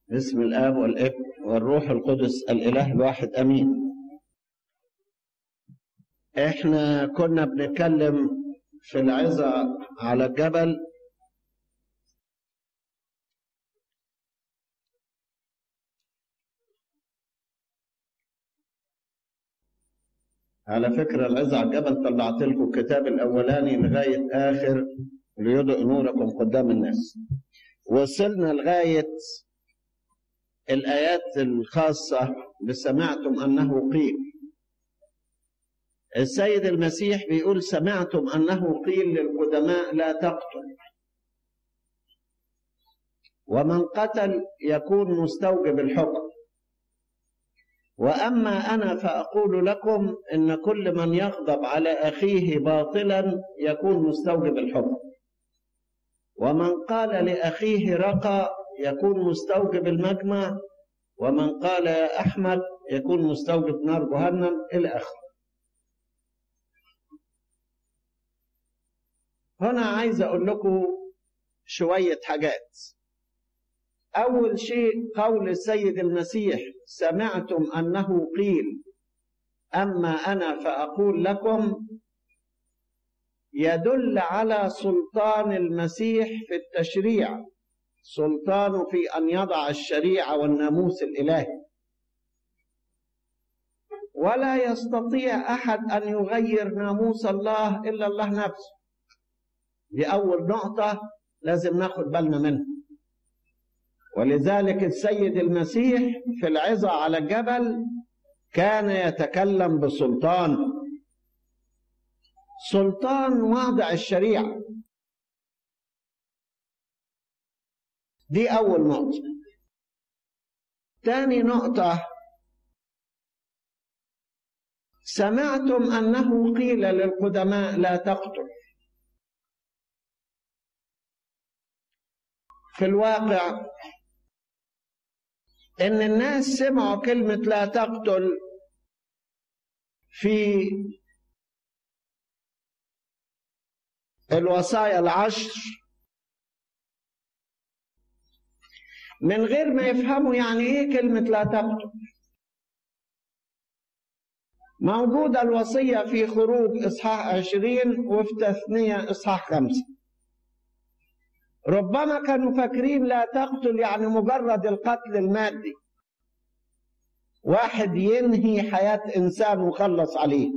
باسم الآب والابن والروح القدس الإله الواحد أمين احنا كنا بنتكلم في العظة على الجبل على فكرة العظة على الجبل طلعت لكم الكتاب الأولاني لغاية آخر ليضئ نوركم قدام الناس وصلنا لغاية الآيات الخاصة بسمعتم أنه قيل السيد المسيح بيقول سمعتم أنه قيل للقدماء لا تقتل ومن قتل يكون مستوجب الحكم واما انا فاقول لكم ان كل من يغضب على اخيه باطلا يكون مستوجب الحكم ومن قال لاخيه رقى يكون مستوجب المجمع ومن قال يا احمد يكون مستوجب نار جهنم الى اخره هنا عايز اقول لكم شويه حاجات أول شيء قول السيد المسيح سمعتم أنه قيل أما أنا فأقول لكم يدل على سلطان المسيح في التشريع سلطانه في أن يضع الشريعة والناموس الإلهي ولا يستطيع أحد أن يغير ناموس الله إلا الله نفسه دي أول نقطة لازم ناخد بالنا منها ولذلك السيد المسيح في العظة على الجبل كان يتكلم بسلطان سلطان واضع الشريعة دي أول نقطة تاني نقطة سمعتم أنه قيل للقدماء لا تقتل في الواقع ان الناس سمعوا كلمة لا تقتل في الوصايا العشر من غير ما يفهموا يعني ايه كلمة لا تقتل موجودة الوصية في خروج إصحاح عشرين وفي تثنية إصحاح خمسة ربما كانوا فاكرين لا تقتل يعني مجرد القتل المادي واحد ينهي حياة إنسان وخلص عليه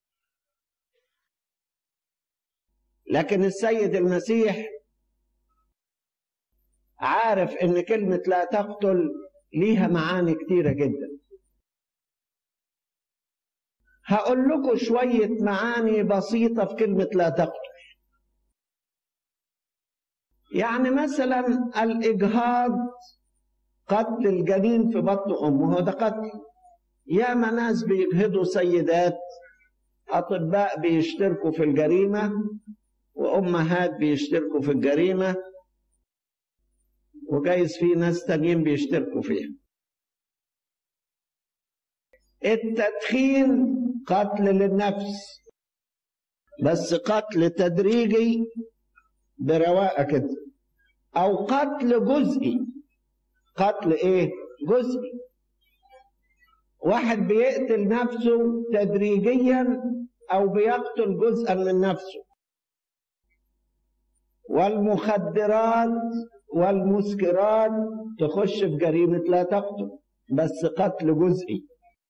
لكن السيد المسيح عارف ان كلمة لا تقتل ليها معاني كتيرة جدا هقول لكم شوية معاني بسيطة في كلمة لا تقتل يعني مثلا الإجهاض قتل الجنين في بطن أمه هو ده قتل ياما ناس بيجهضوا سيدات أطباء بيشتركوا في الجريمة وأمهات بيشتركوا في الجريمة وجايز في ناس تانيين بيشتركوا فيها التدخين قتل للنفس بس قتل تدريجي برواقه كده او قتل جزئي قتل ايه جزئي واحد بيقتل نفسه تدريجيا او بيقتل جزءا من نفسه والمخدرات والمسكرات تخش في جريمة لا تقتل بس قتل جزئي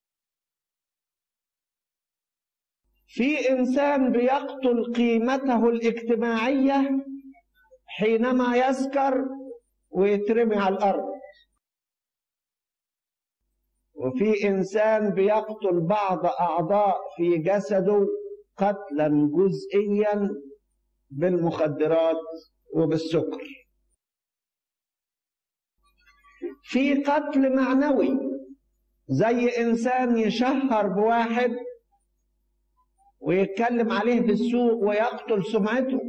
في إنسان بيقتل قيمته الاجتماعية حينما يسكر ويترمي على الارض وفي انسان بيقتل بعض اعضاء في جسده قتلا جزئيا بالمخدرات وبالسكر في قتل معنوي زي انسان يشهر بواحد ويتكلم عليه بالسوء ويقتل سمعته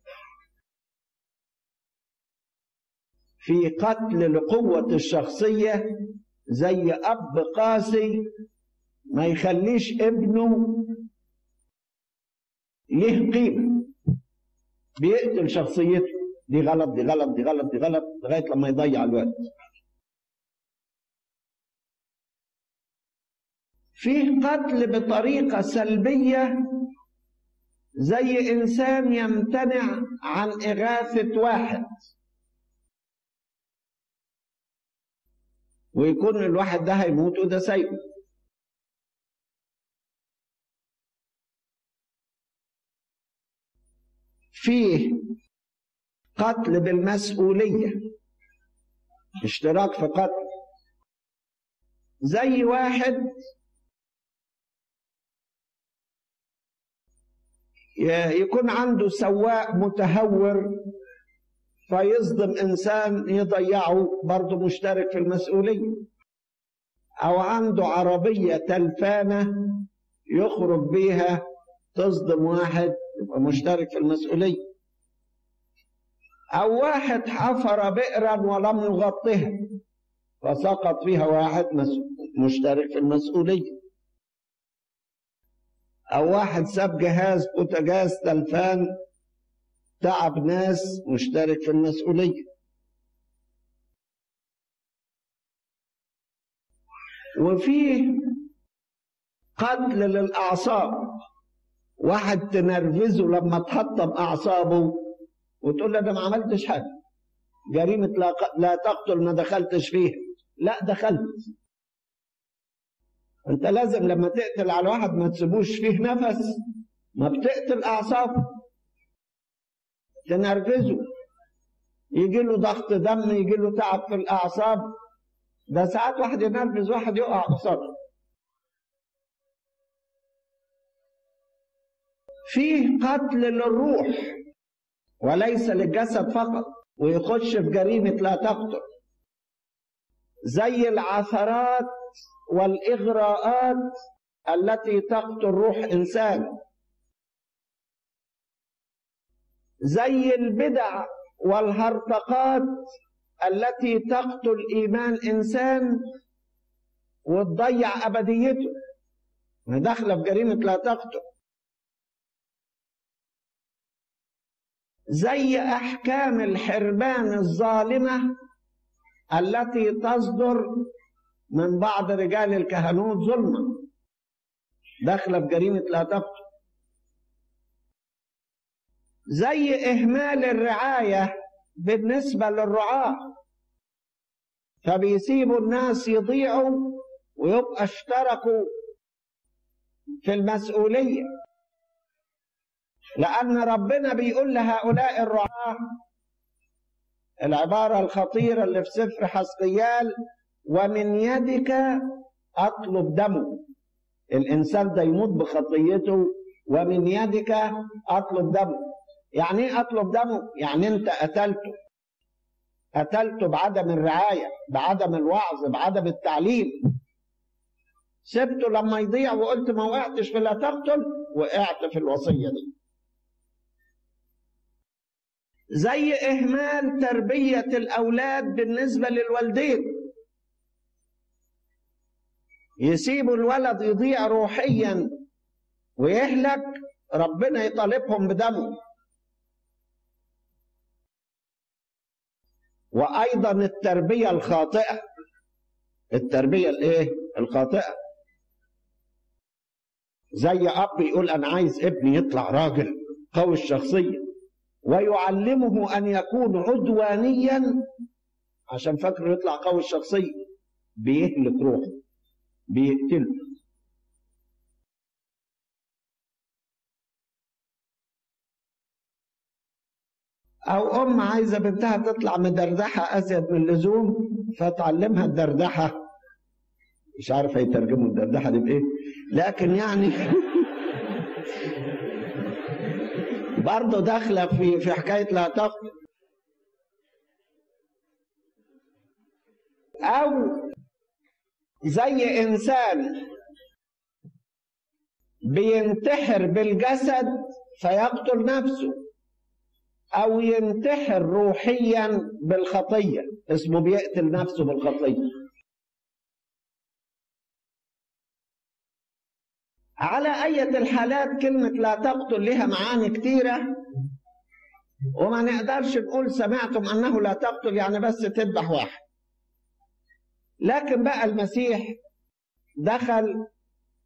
في قتل لقوة الشخصية زي أب قاسي ما يخليش ابنه ليه قيمة بيقتل شخصيته دي غلط دي غلط دي غلط دي غلط لغاية لما يضيع الوقت فيه قتل بطريقة سلبية زي إنسان يمتنع عن إغاثة واحد ويكون الواحد ده هيموت وده سايبه فيه قتل بالمسؤولية اشتراك في قتل زي واحد يكون عنده سواق متهور فيصدم انسان يضيعه برضه مشترك في المسؤوليه او عنده عربيه تلفانه يخرج بيها تصدم واحد يبقى مشترك في المسؤوليه او واحد حفر بئرا ولم يغطها فسقط فيها واحد مشترك في المسؤوليه او واحد ساب جهاز بوتاجاز تلفان تعب ناس مشترك في المسؤوليه وفيه قتل للاعصاب واحد تنرفزه لما تحطم اعصابه وتقول له انا ما عملتش حاجه جريمه لا, لا تقتل ما دخلتش فيها لا دخلت انت لازم لما تقتل على واحد ما تسيبوش فيه نفس ما بتقتل اعصابه تنرفزه يجي له ضغط دم يجي له تعب في الاعصاب ده ساعات واحد ينرفز واحد يقع قصاده فيه قتل للروح وليس للجسد فقط ويخش في جريمه لا تقتل زي العثرات والإغراءات التي تقتل روح إنسان زي البدع والهرطقات التي تقتل إيمان إنسان وتضيع أبديته داخلة في جريمة لا تقتل زي أحكام الحرمان الظالمة التي تصدر من بعض رجال الكهنوت ظلما داخله في جريمه لا تقتل زي اهمال الرعايه بالنسبه للرعاه فبيسيبوا الناس يضيعوا ويبقى اشتركوا في المسؤوليه لان ربنا بيقول لهؤلاء الرعاه العباره الخطيره اللي في سفر حسقيال ومن يدك اطلب دمه الانسان ده يموت بخطيته ومن يدك اطلب دمه يعني ايه اطلب دمه يعني انت قتلته قتلته بعدم الرعايه بعدم الوعظ بعدم التعليم سبته لما يضيع وقلت ما وقعتش في لا تقتل وقعت في الوصيه دي زي اهمال تربيه الاولاد بالنسبه للوالدين يسيبوا الولد يضيع روحيا ويهلك ربنا يطالبهم بدمه وايضا التربيه الخاطئه التربيه الايه الخاطئه زي اب يقول انا عايز ابني يطلع راجل قوي الشخصيه ويعلمه ان يكون عدوانيا عشان فاكره يطلع قوي الشخصيه بيهلك روحه بيقتله أو أم عايزة بنتها تطلع مدردحة أزيد من اللزوم فتعلمها الدردحة مش عارف هيترجموا الدردحة دي بإيه لكن يعني برضه داخلة في في حكاية لا تقتل أو زي انسان بينتحر بالجسد فيقتل نفسه او ينتحر روحيا بالخطيه اسمه بيقتل نفسه بالخطيه على أية الحالات كلمة لا تقتل لها معاني كتيرة وما نقدرش نقول سمعتم أنه لا تقتل يعني بس تذبح واحد لكن بقى المسيح دخل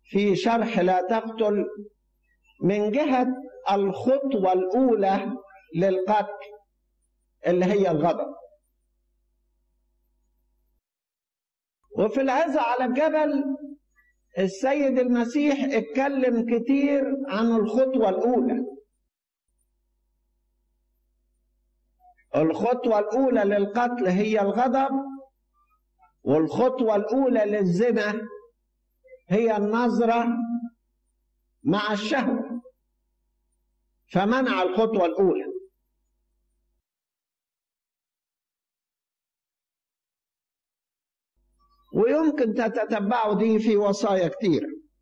في شرح لا تقتل من جهة الخطوة الأولى للقتل اللي هي الغضب وفي العزة على الجبل السيد المسيح اتكلم كتير عن الخطوة الأولى الخطوة الأولى للقتل هي الغضب والخطوة الأولى للزنا هي النظرة مع الشهوة فمنع الخطوة الأولى ويمكن تتتبعوا دي في وصايا كتير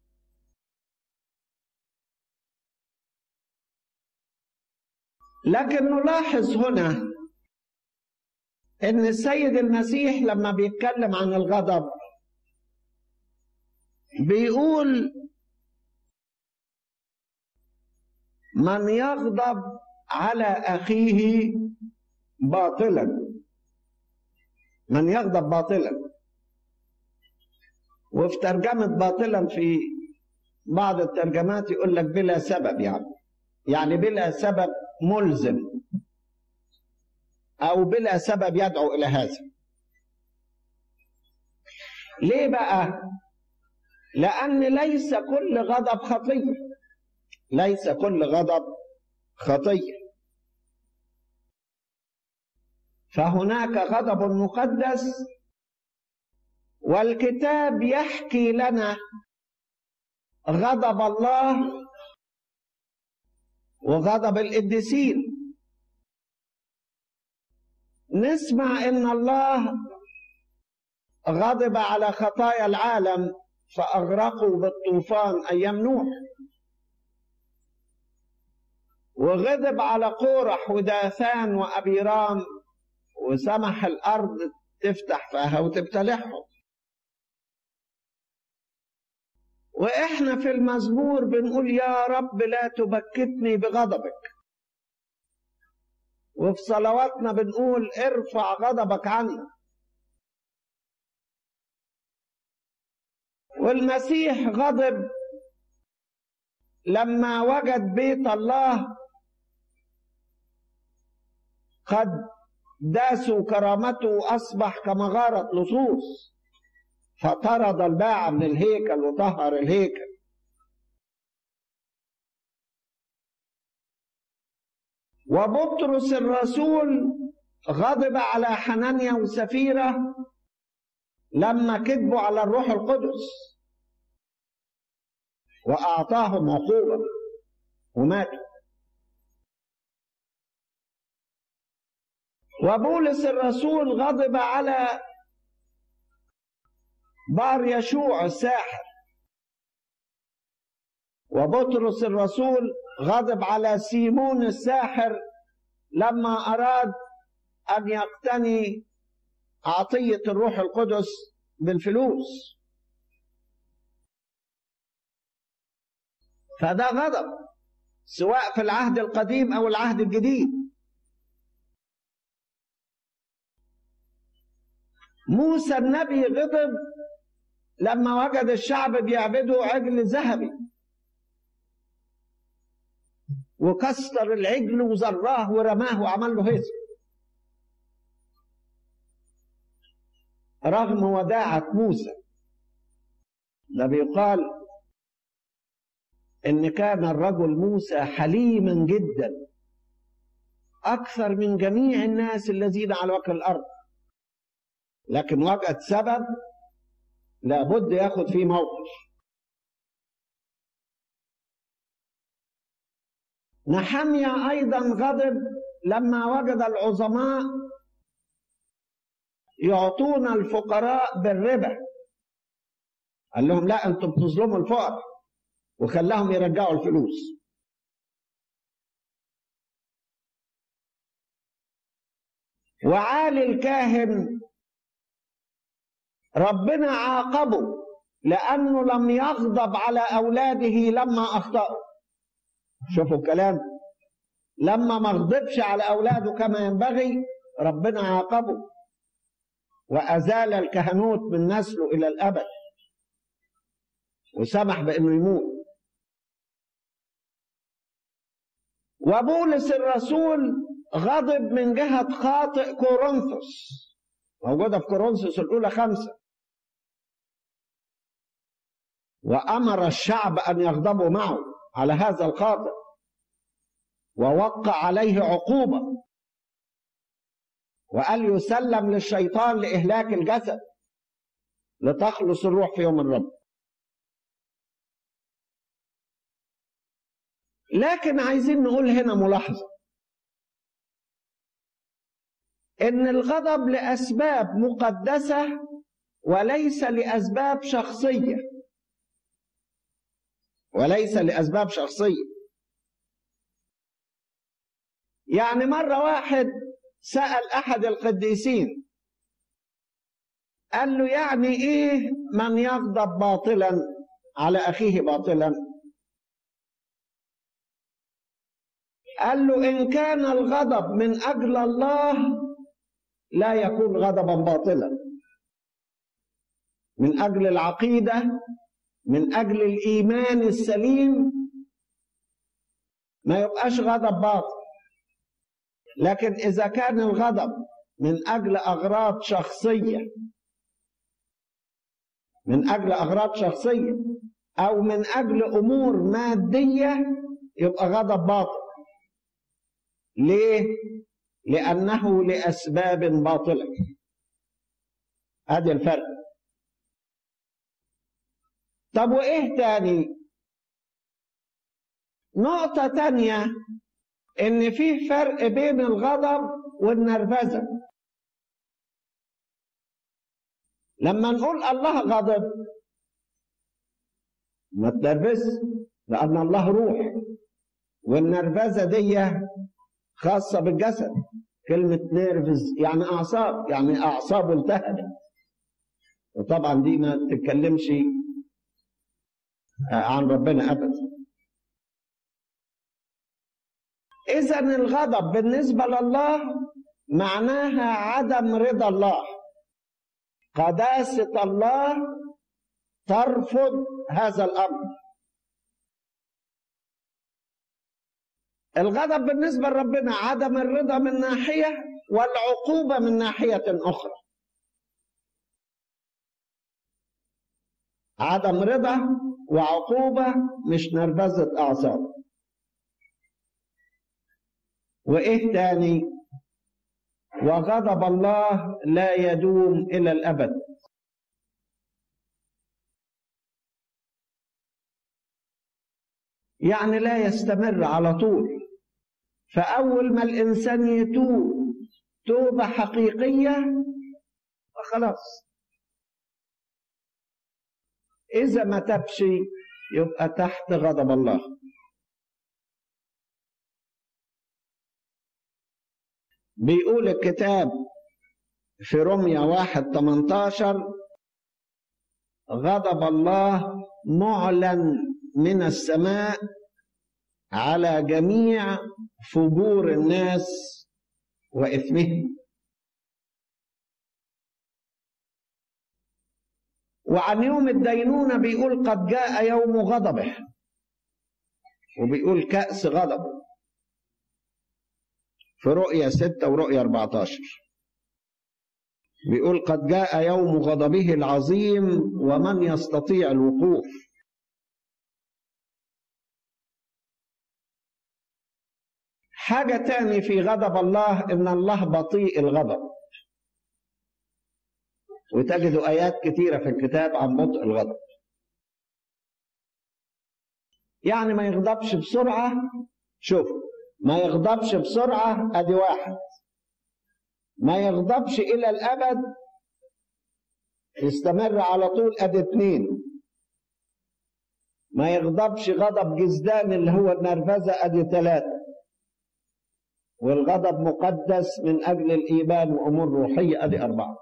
لكن نلاحظ هنا ان السيد المسيح لما بيتكلم عن الغضب بيقول من يغضب على اخيه باطلا من يغضب باطلا وفي ترجمة باطلا في بعض الترجمات يقول لك بلا سبب يعني يعني بلا سبب ملزم أو بلا سبب يدعو إلى هذا ليه بقى؟ لأن ليس كل غضب خطية ليس كل غضب خطية فهناك غضب مقدس والكتاب يحكي لنا غضب الله وغضب القديسين نسمع ان الله غضب على خطايا العالم فاغرقوا بالطوفان ايام نوح وغضب على قورح وداثان وابيرام وسمح الارض تفتح فيها وتبتلعهم واحنا في المزمور بنقول يا رب لا تبكتني بغضبك وفي صلواتنا بنقول ارفع غضبك عنا والمسيح غضب لما وجد بيت الله قد داسوا كرامته اصبح كمغاره لصوص فطرد الباعة من الهيكل وطهر الهيكل وبطرس الرسول غضب على حنانيا وسفيرة لما كذبوا على الروح القدس وأعطاهم عقوبة وماتوا وبولس الرسول غضب على بار يشوع الساحر وبطرس الرسول غضب على سيمون الساحر لما أراد أن يقتني عطية الروح القدس بالفلوس فده غضب سواء في العهد القديم أو العهد الجديد موسى النبي غضب لما وجد الشعب بيعبدوا عجل ذهبي وكسر العجل وزراه ورماه وعمل له هيص رغم وداعة موسى ده بيقال ان كان الرجل موسى حليما جدا اكثر من جميع الناس الذين على وجه الارض لكن وجد سبب لابد ياخد فيه موقف نحميا ايضا غضب لما وجد العظماء يعطون الفقراء بالربا قال لهم لا انتم بتظلموا الفقراء وخلاهم يرجعوا الفلوس وعالي الكاهن ربنا عاقبه لأنه لم يغضب على أولاده لما أخطأوا شوفوا الكلام لما ما غضبش على أولاده كما ينبغي ربنا عاقبه وأزال الكهنوت من نسله إلى الأبد وسمح بانه يموت وبولس الرسول غضب من جهة خاطئ كورنثوس موجودة في كورنثوس الأولى خمسة وأمر الشعب أن يغضبوا معه على هذا الخاطئ ووقع عليه عقوبة وقال يسلم للشيطان لإهلاك الجسد لتخلص الروح في يوم الرب لكن عايزين نقول هنا ملاحظة إن الغضب لأسباب مقدسة وليس لأسباب شخصية وليس لأسباب شخصية يعني مرة واحد سأل أحد القديسين قال له يعني إيه من يغضب باطلا على أخيه باطلا قال له إن كان الغضب من أجل الله لا يكون غضبا باطلا من أجل العقيدة من أجل الإيمان السليم ما يبقاش غضب باطل لكن إذا كان الغضب من أجل أغراض شخصية من أجل أغراض شخصية أو من أجل أمور مادية يبقى غضب باطل ليه؟ لأنه لأسباب باطلة هذا الفرق طب وإيه تاني؟ نقطة تانية إن في فرق بين الغضب والنرفزة لما نقول الله غضب ما تنرفز لأن الله روح والنرفزة دي خاصة بالجسد كلمة نيرفز يعني أعصاب يعني أعصابه التهبت وطبعا دي ما تتكلمش عن ربنا أبدا إذا الغضب بالنسبة لله معناها عدم رضا الله قداسة الله ترفض هذا الأمر الغضب بالنسبة لربنا عدم الرضا من ناحية والعقوبة من ناحية أخرى عدم رضا وعقوبة مش نرفزة أعصاب وإيه تاني وغضب الله لا يدوم إلى الأبد يعني لا يستمر على طول فأول ما الإنسان يتوب توبة حقيقية فخلاص إذا ما تبش يبقى تحت غضب الله بيقول الكتاب في رمية واحد 18 غضب الله معلن من السماء على جميع فجور الناس وإثمهم وعن يوم الدينونة بيقول قد جاء يوم غضبه وبيقول كأس غضبه في رؤية ستة ورؤية 14 بيقول قد جاء يوم غضبه العظيم ومن يستطيع الوقوف حاجة تاني في غضب الله إن الله بطيء الغضب وتجدوا آيات كثيرة في الكتاب عن بطء الغضب يعني ما يغضبش بسرعة شوف ما يغضبش بسرعة أدي واحد ما يغضبش إلى الأبد يستمر على طول أدي اتنين ما يغضبش غضب جزدان اللي هو النرفزة أدي ثلاثة والغضب مقدس من أجل الإيمان وأمور روحية أدي أربعة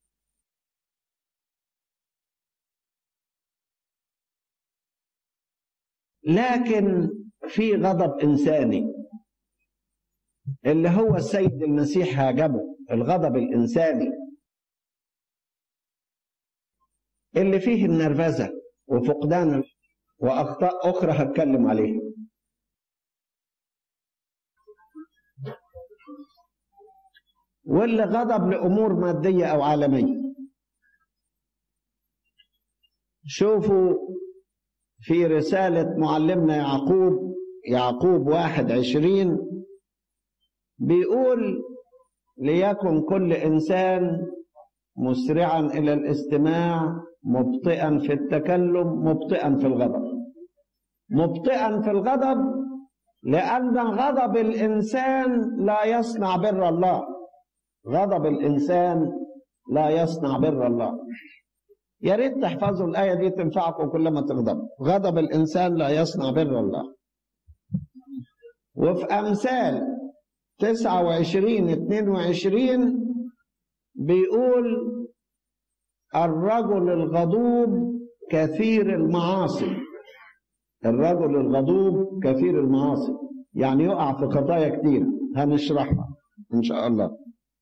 لكن في غضب إنساني اللي هو السيد المسيح هاجمه الغضب الإنساني اللي فيه النرفزة وفقدان وأخطاء أخرى هتكلم عليها واللي غضب لأمور مادية أو عالمية شوفوا في رسالة معلمنا يعقوب يعقوب واحد عشرين بيقول ليكن كل إنسان مسرعا إلى الاستماع مبطئا في التكلم مبطئا في الغضب مبطئا في الغضب لأن غضب الإنسان لا يصنع بر الله غضب الإنسان لا يصنع بر الله يا ريت تحفظوا الآية دي تنفعكم كلما تغضبوا غضب الإنسان لا يصنع بر الله وفي أمثال 29 22 بيقول الرجل الغضوب كثير المعاصي الرجل الغضوب كثير المعاصي يعني يقع في خطايا كتير هنشرحها إن شاء الله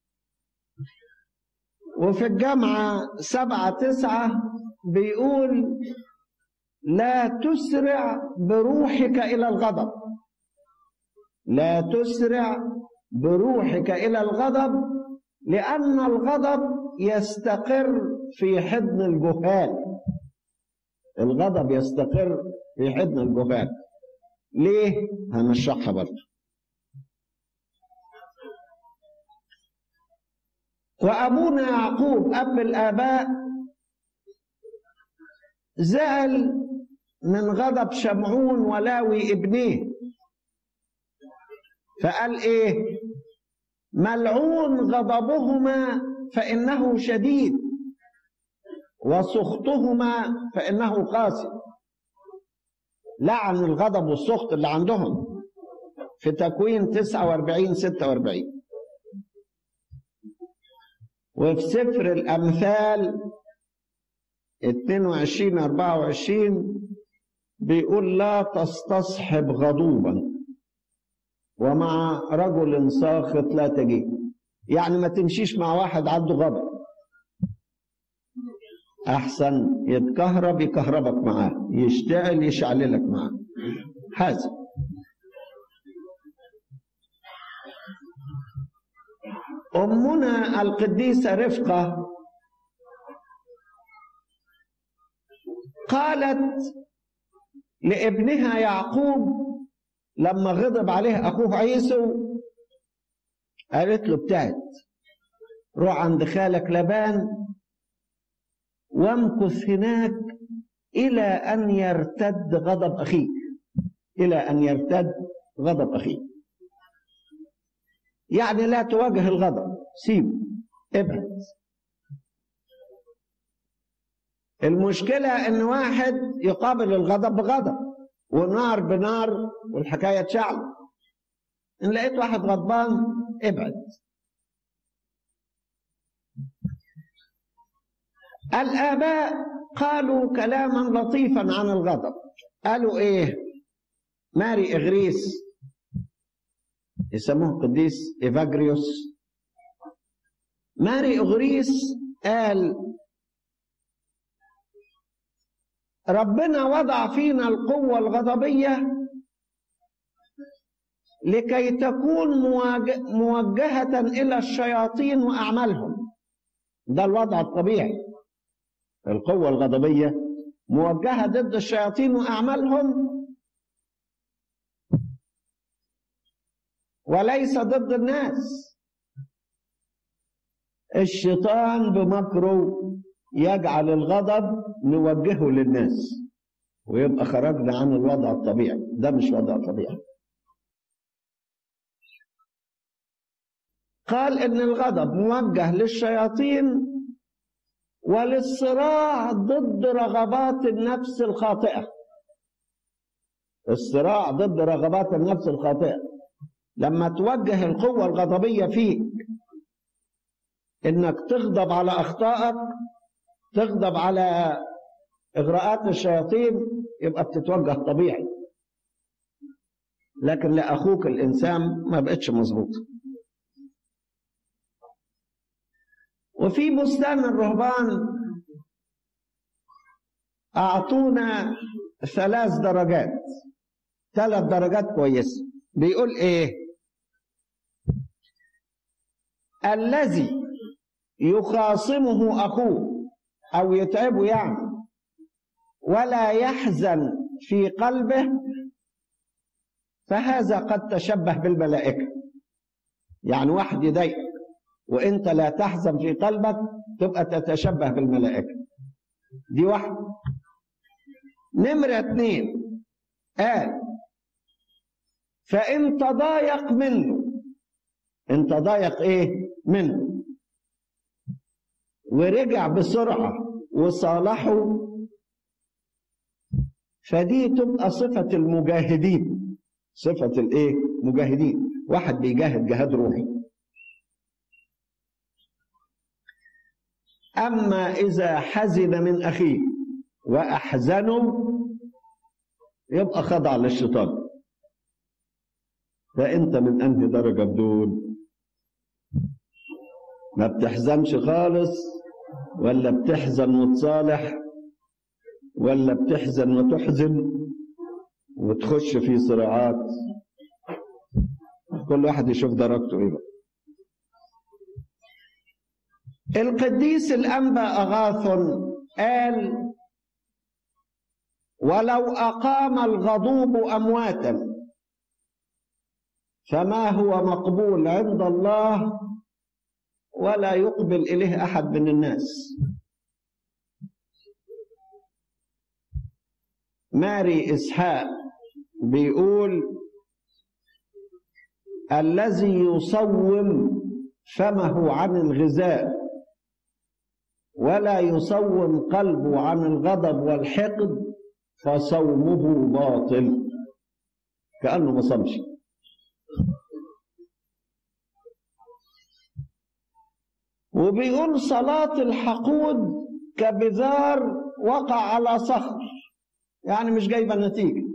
وفي الجامعة سبعة تسعة بيقول لا تسرع بروحك إلى الغضب لا تسرع بروحك إلى الغضب لأن الغضب يستقر في حضن الجهال الغضب يستقر في حضن الجهال ليه؟ هنشرحها برضه وأبونا يعقوب أب الآباء زعل من غضب شمعون ولاوي ابنيه فقال إيه ملعون غضبهما فإنه شديد وسخطهما فإنه قاسي لعن الغضب والسخط اللي عندهم في تكوين 49 46 وفي سفر الأمثال 22 24 بيقول لا تستصحب غضوبا ومع رجل ساخط لا تجيء يعني ما تمشيش مع واحد عنده غضب احسن يتكهرب يكهربك معاه يشتعل يشعللك معاه هذا امنا القديسه رفقه قالت لابنها يعقوب لما غضب عليه اخوه عيسو قالت له ابتعد روح عند خالك لبان وامكث هناك الى ان يرتد غضب اخيك الى ان يرتد غضب اخيك يعني لا تواجه الغضب سيبه ابعد المشكلة ان واحد يقابل الغضب بغضب ونار بنار والحكاية تشعل ان لقيت واحد غضبان ابعد الآباء قالوا كلاما لطيفا عن الغضب قالوا ايه ماري اغريس يسموه قديس ايفاجريوس ماري اغريس قال ربنا وضع فينا القوة الغضبية لكي تكون موجهة إلى الشياطين وأعمالهم ده الوضع الطبيعي القوة الغضبية موجهة ضد الشياطين وأعمالهم وليس ضد الناس الشيطان بمكره يجعل الغضب نوجهه للناس ويبقى خرجنا عن الوضع الطبيعي ده مش وضع طبيعي قال ان الغضب موجه للشياطين وللصراع ضد رغبات النفس الخاطئه الصراع ضد رغبات النفس الخاطئه لما توجه القوه الغضبيه فيك انك تغضب على اخطائك تغضب على اغراءات الشياطين يبقى بتتوجه طبيعي لكن لاخوك الانسان ما بقتش مظبوط وفي بستان الرهبان أعطونا ثلاث درجات ثلاث درجات كويسة بيقول إيه الذي يخاصمه أخوه أو يتعبه يعني ولا يحزن في قلبه فهذا قد تشبه بالملائكة يعني واحد يضايقك وانت لا تحزن في قلبك تبقى تتشبه بالملائكة دي واحدة نمرة اتنين قال فإن تضايق منه إن تضايق إيه منه ورجع بسرعة وصالحه فدي تبقى صفة المجاهدين صفة الإيه مجاهدين واحد بيجاهد جهاد روحي أما إذا حزن من أخيه وأحزنه يبقى خضع للشيطان فأنت من أنهي درجة بدول ما بتحزنش خالص ولا بتحزن وتصالح ولا بتحزن وتحزن وتخش في صراعات كل واحد يشوف درجته ايه بقى القديس الأنبا أغاث قال ولو أقام الغضوب أمواتا فما هو مقبول عند الله ولا يقبل إليه أحد من الناس ماري إسحاق بيقول الذي يصوم فمه عن الغذاء ولا يصوم قلبه عن الغضب والحقد فصومه باطل كأنه ما صمش وبيقول صلاة الحقود كبذار وقع على صخر يعني مش جايبة نتيجة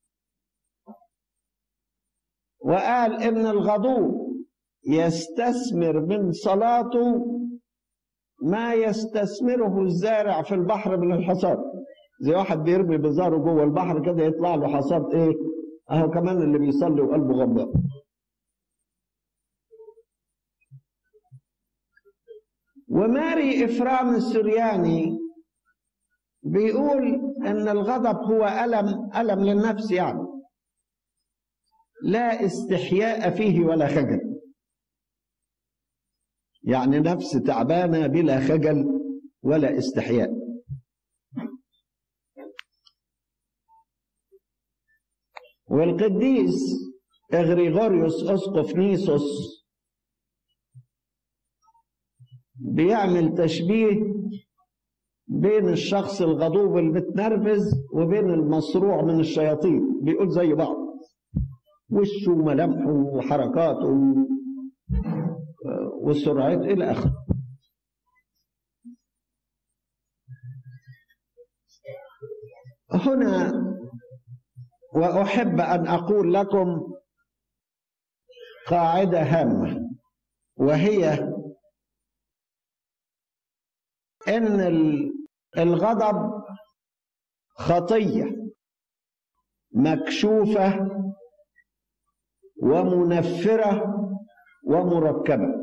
وقال إن الغضوب يستثمر من صلاته ما يستثمره الزارع في البحر من الحصاد زي واحد بيرمي بزاره جوه البحر كده يطلع له حصاد ايه اهو كمان اللي بيصلي وقلبه غضب وماري افرام السرياني بيقول ان الغضب هو الم الم للنفس يعني لا استحياء فيه ولا خجل يعني نفس تعبانه بلا خجل ولا استحياء والقديس اغريغوريوس اسقف نيسوس بيعمل تشبيه بين الشخص الغضوب المتنرفز وبين المصروع من الشياطين بيقول زي بعض وشه وملامحه وحركاته والسرعات إلى آخره هنا وأحب أن أقول لكم قاعدة هامة وهي إن الغضب خطية مكشوفة ومنفرة ومركبة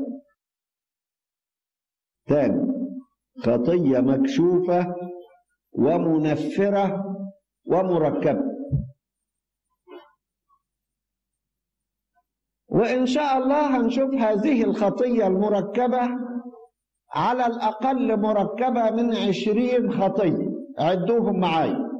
ثاني خطية مكشوفة ومنفرة ومركبة وإن شاء الله هنشوف هذه الخطية المركبة على الأقل مركبة من عشرين خطية عدوهم معايا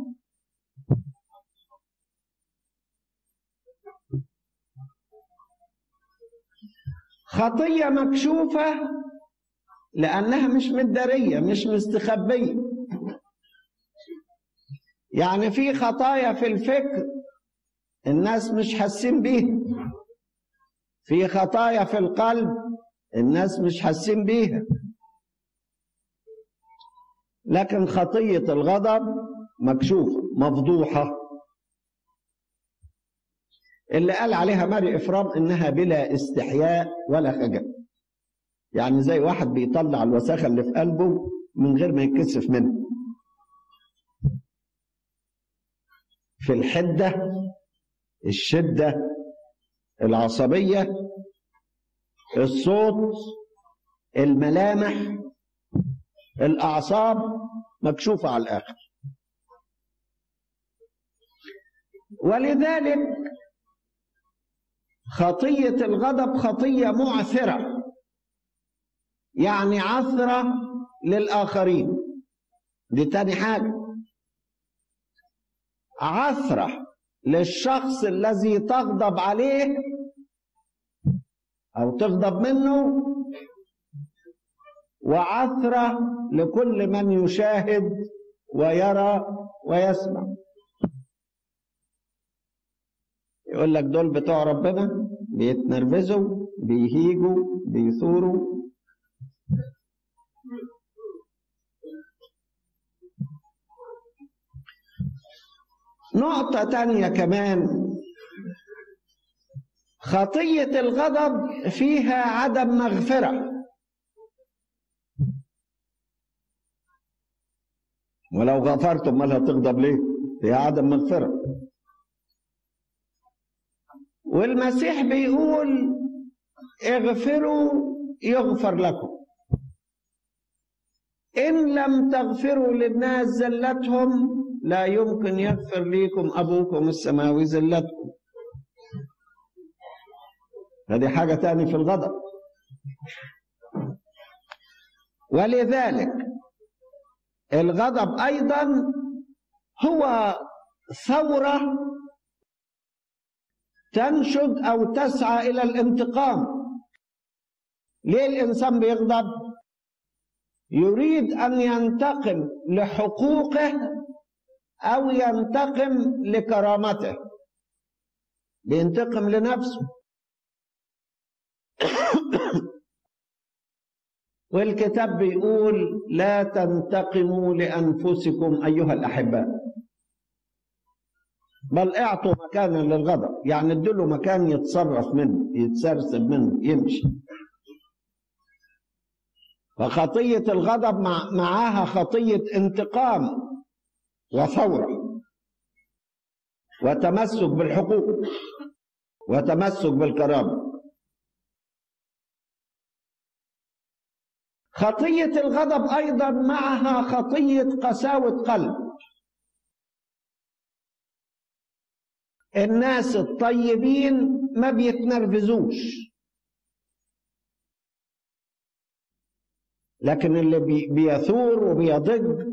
خطية مكشوفة لأنها مش مدارية مش مستخبية يعني في خطايا في الفكر الناس مش حاسين بيها في خطايا في القلب الناس مش حاسين بيها لكن خطية الغضب مكشوفة مفضوحة اللي قال عليها ماري إفرام إنها بلا استحياء ولا خجل يعني زي واحد بيطلع الوساخة اللي في قلبه من غير ما يتكسف منه في الحدة الشدة العصبية الصوت الملامح الأعصاب مكشوفة على الآخر ولذلك خطية الغضب خطية معثرة يعني عثرة للآخرين دي تاني حاجة عثرة للشخص الذي تغضب عليه أو تغضب منه وعثرة لكل من يشاهد ويرى ويسمع يقول لك دول بتوع ربنا بيتنرفزوا بيهيجوا بيثوروا نقطة تانية كمان خطية الغضب فيها عدم مغفرة ولو غفرت امال هتغضب ليه؟ هي عدم مغفرة والمسيح بيقول اغفروا يغفر لكم إن لم تغفروا للناس زلتهم لا يمكن يغفر لكم أبوكم السماوي زلتكم هذه حاجة تانية في الغضب ولذلك الغضب أيضا هو ثورة تنشد أو تسعى إلى الانتقام ليه الإنسان بيغضب يريد أن ينتقم لحقوقه أو ينتقم لكرامته بينتقم لنفسه والكتاب بيقول لا تنتقموا لأنفسكم أيها الأحباء بل اعطوا مكانا للغضب يعني ادوا مكان يتصرف منه يتسرسب منه يمشي فخطية الغضب مع معاها خطية انتقام وثورة وتمسك بالحقوق وتمسك بالكرامة خطية الغضب أيضا معها خطية قساوة قلب الناس الطيبين ما بيتنرفزوش لكن اللي بيثور وبيضج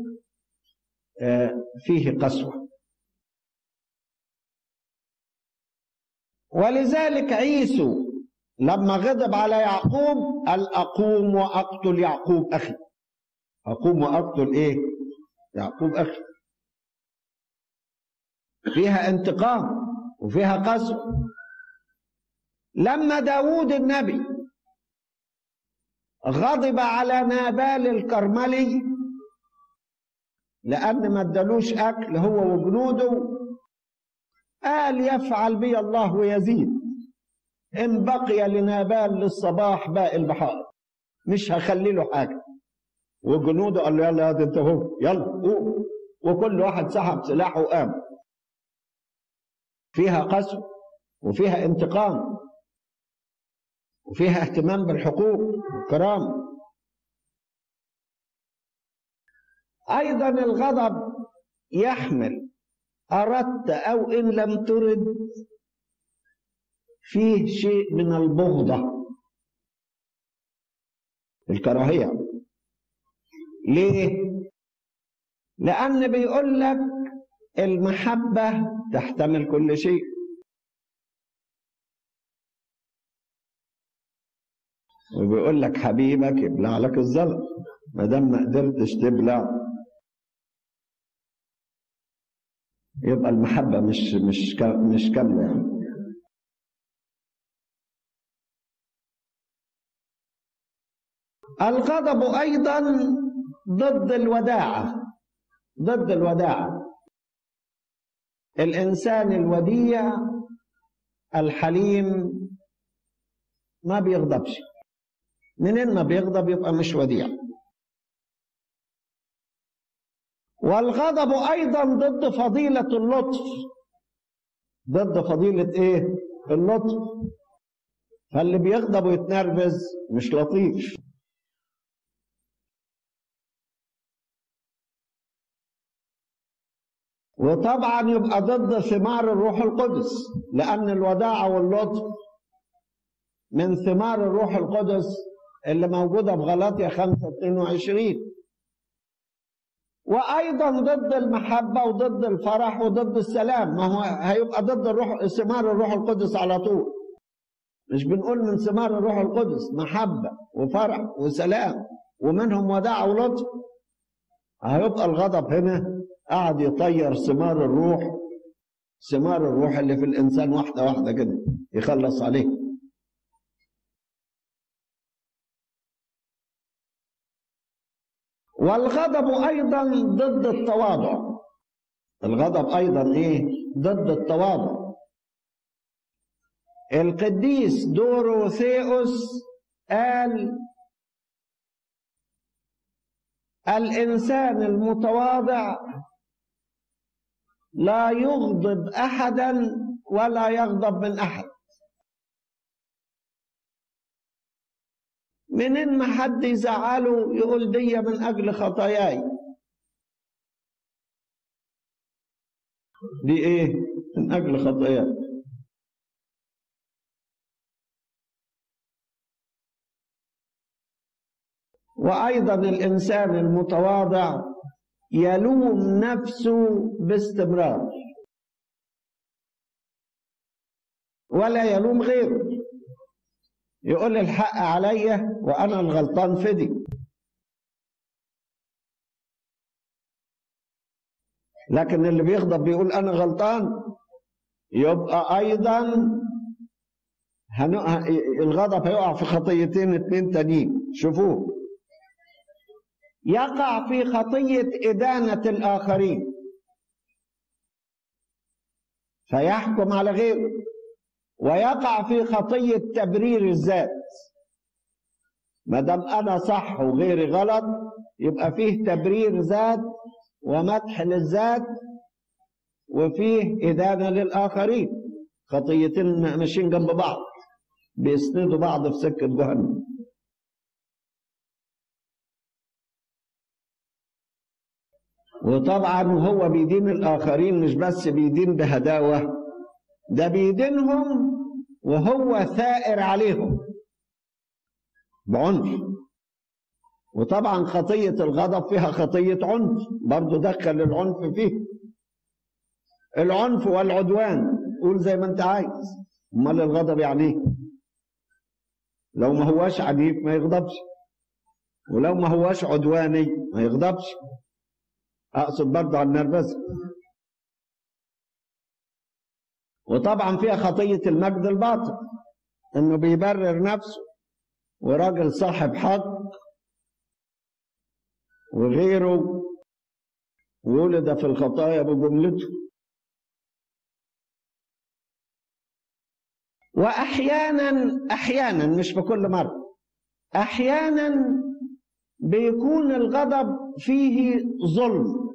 فيه قسوة ولذلك عيسو لما غضب على يعقوب قال أقوم وأقتل يعقوب أخي أقوم وأقتل إيه يعقوب أخي فيها انتقام وفيها قسوة لما داود النبي غضب على نابال الكرملي لأن ما ادالوش أكل هو وجنوده قال يفعل بي الله ويزيد إن بقي لنابال للصباح باقي البحار مش هخلي له حاجة وجنوده قال له يلا يا انت هو يلا قوم وكل واحد سحب سلاحه وقام فيها قسوة وفيها انتقام وفيها اهتمام بالحقوق والكرامة أيضا الغضب يحمل أردت أو إن لم ترد فيه شيء من البغضة الكراهية ليه؟ لأن بيقول لك المحبة تحتمل كل شيء وبيقول لك حبيبك يبلع لك الزلط ما دام ما قدرتش تبلع يبقى المحبة مش مش مش كاملة يعني. الغضب أيضا ضد الوداعة ضد الوداعة الإنسان الوديع الحليم ما بيغضبش منين ما بيغضب يبقى مش وديع والغضب أيضا ضد فضيلة اللطف ضد فضيلة ايه اللطف فاللي بيغضب ويتنرفز مش لطيف وطبعا يبقى ضد ثمار الروح القدس لأن الوداعة واللطف من ثمار الروح القدس اللي موجودة في غلاطيا 5 22 وأيضا ضد المحبة وضد الفرح وضد السلام ما هو هيبقى ضد الروح ثمار الروح القدس على طول مش بنقول من ثمار الروح القدس محبة وفرح وسلام ومنهم وداع ولطف هيبقى الغضب هنا قعد يطير ثمار الروح ثمار الروح اللي في الإنسان واحدة واحدة كده يخلص عليه والغضب أيضا ضد التواضع الغضب أيضا إيه ضد التواضع القديس دوروثيوس قال الإنسان المتواضع لا يغضب أحدا ولا يغضب من أحد منين ما حد يزعله يقول دي من أجل خطاياي دي إيه من أجل خطاياي وأيضا الإنسان المتواضع يلوم نفسه باستمرار ولا يلوم غيره يقول الحق عليا وأنا الغلطان في دي لكن اللي بيغضب بيقول أنا غلطان يبقى أيضا هنو... الغضب هيقع في خطيتين اتنين تانيين شوفوه يقع في خطية إدانة الآخرين فيحكم على غيره ويقع في خطية تبرير الذات ما دام أنا صح وغيري غلط يبقى فيه تبرير ذات ومدح للذات وفيه إدانة للآخرين خطيتين ماشيين جنب بعض بيسندوا بعض في سكة جهنم وطبعا هو بيدين الآخرين مش بس بيدين بهداوة ده بيدينهم وهو ثائر عليهم بعنف وطبعا خطية الغضب فيها خطية عنف برضو دخل العنف فيه العنف والعدوان قول زي ما انت عايز امال الغضب يعني ايه لو ما هواش عنيف ما يغضبش ولو ما هواش عدواني ما يغضبش اقصد برضه على النرفزه وطبعا فيها خطيه المجد الباطل انه بيبرر نفسه وراجل صاحب حق وغيره ولد في الخطايا بجملته واحيانا احيانا مش في كل مره احيانا بيكون الغضب فيه ظلم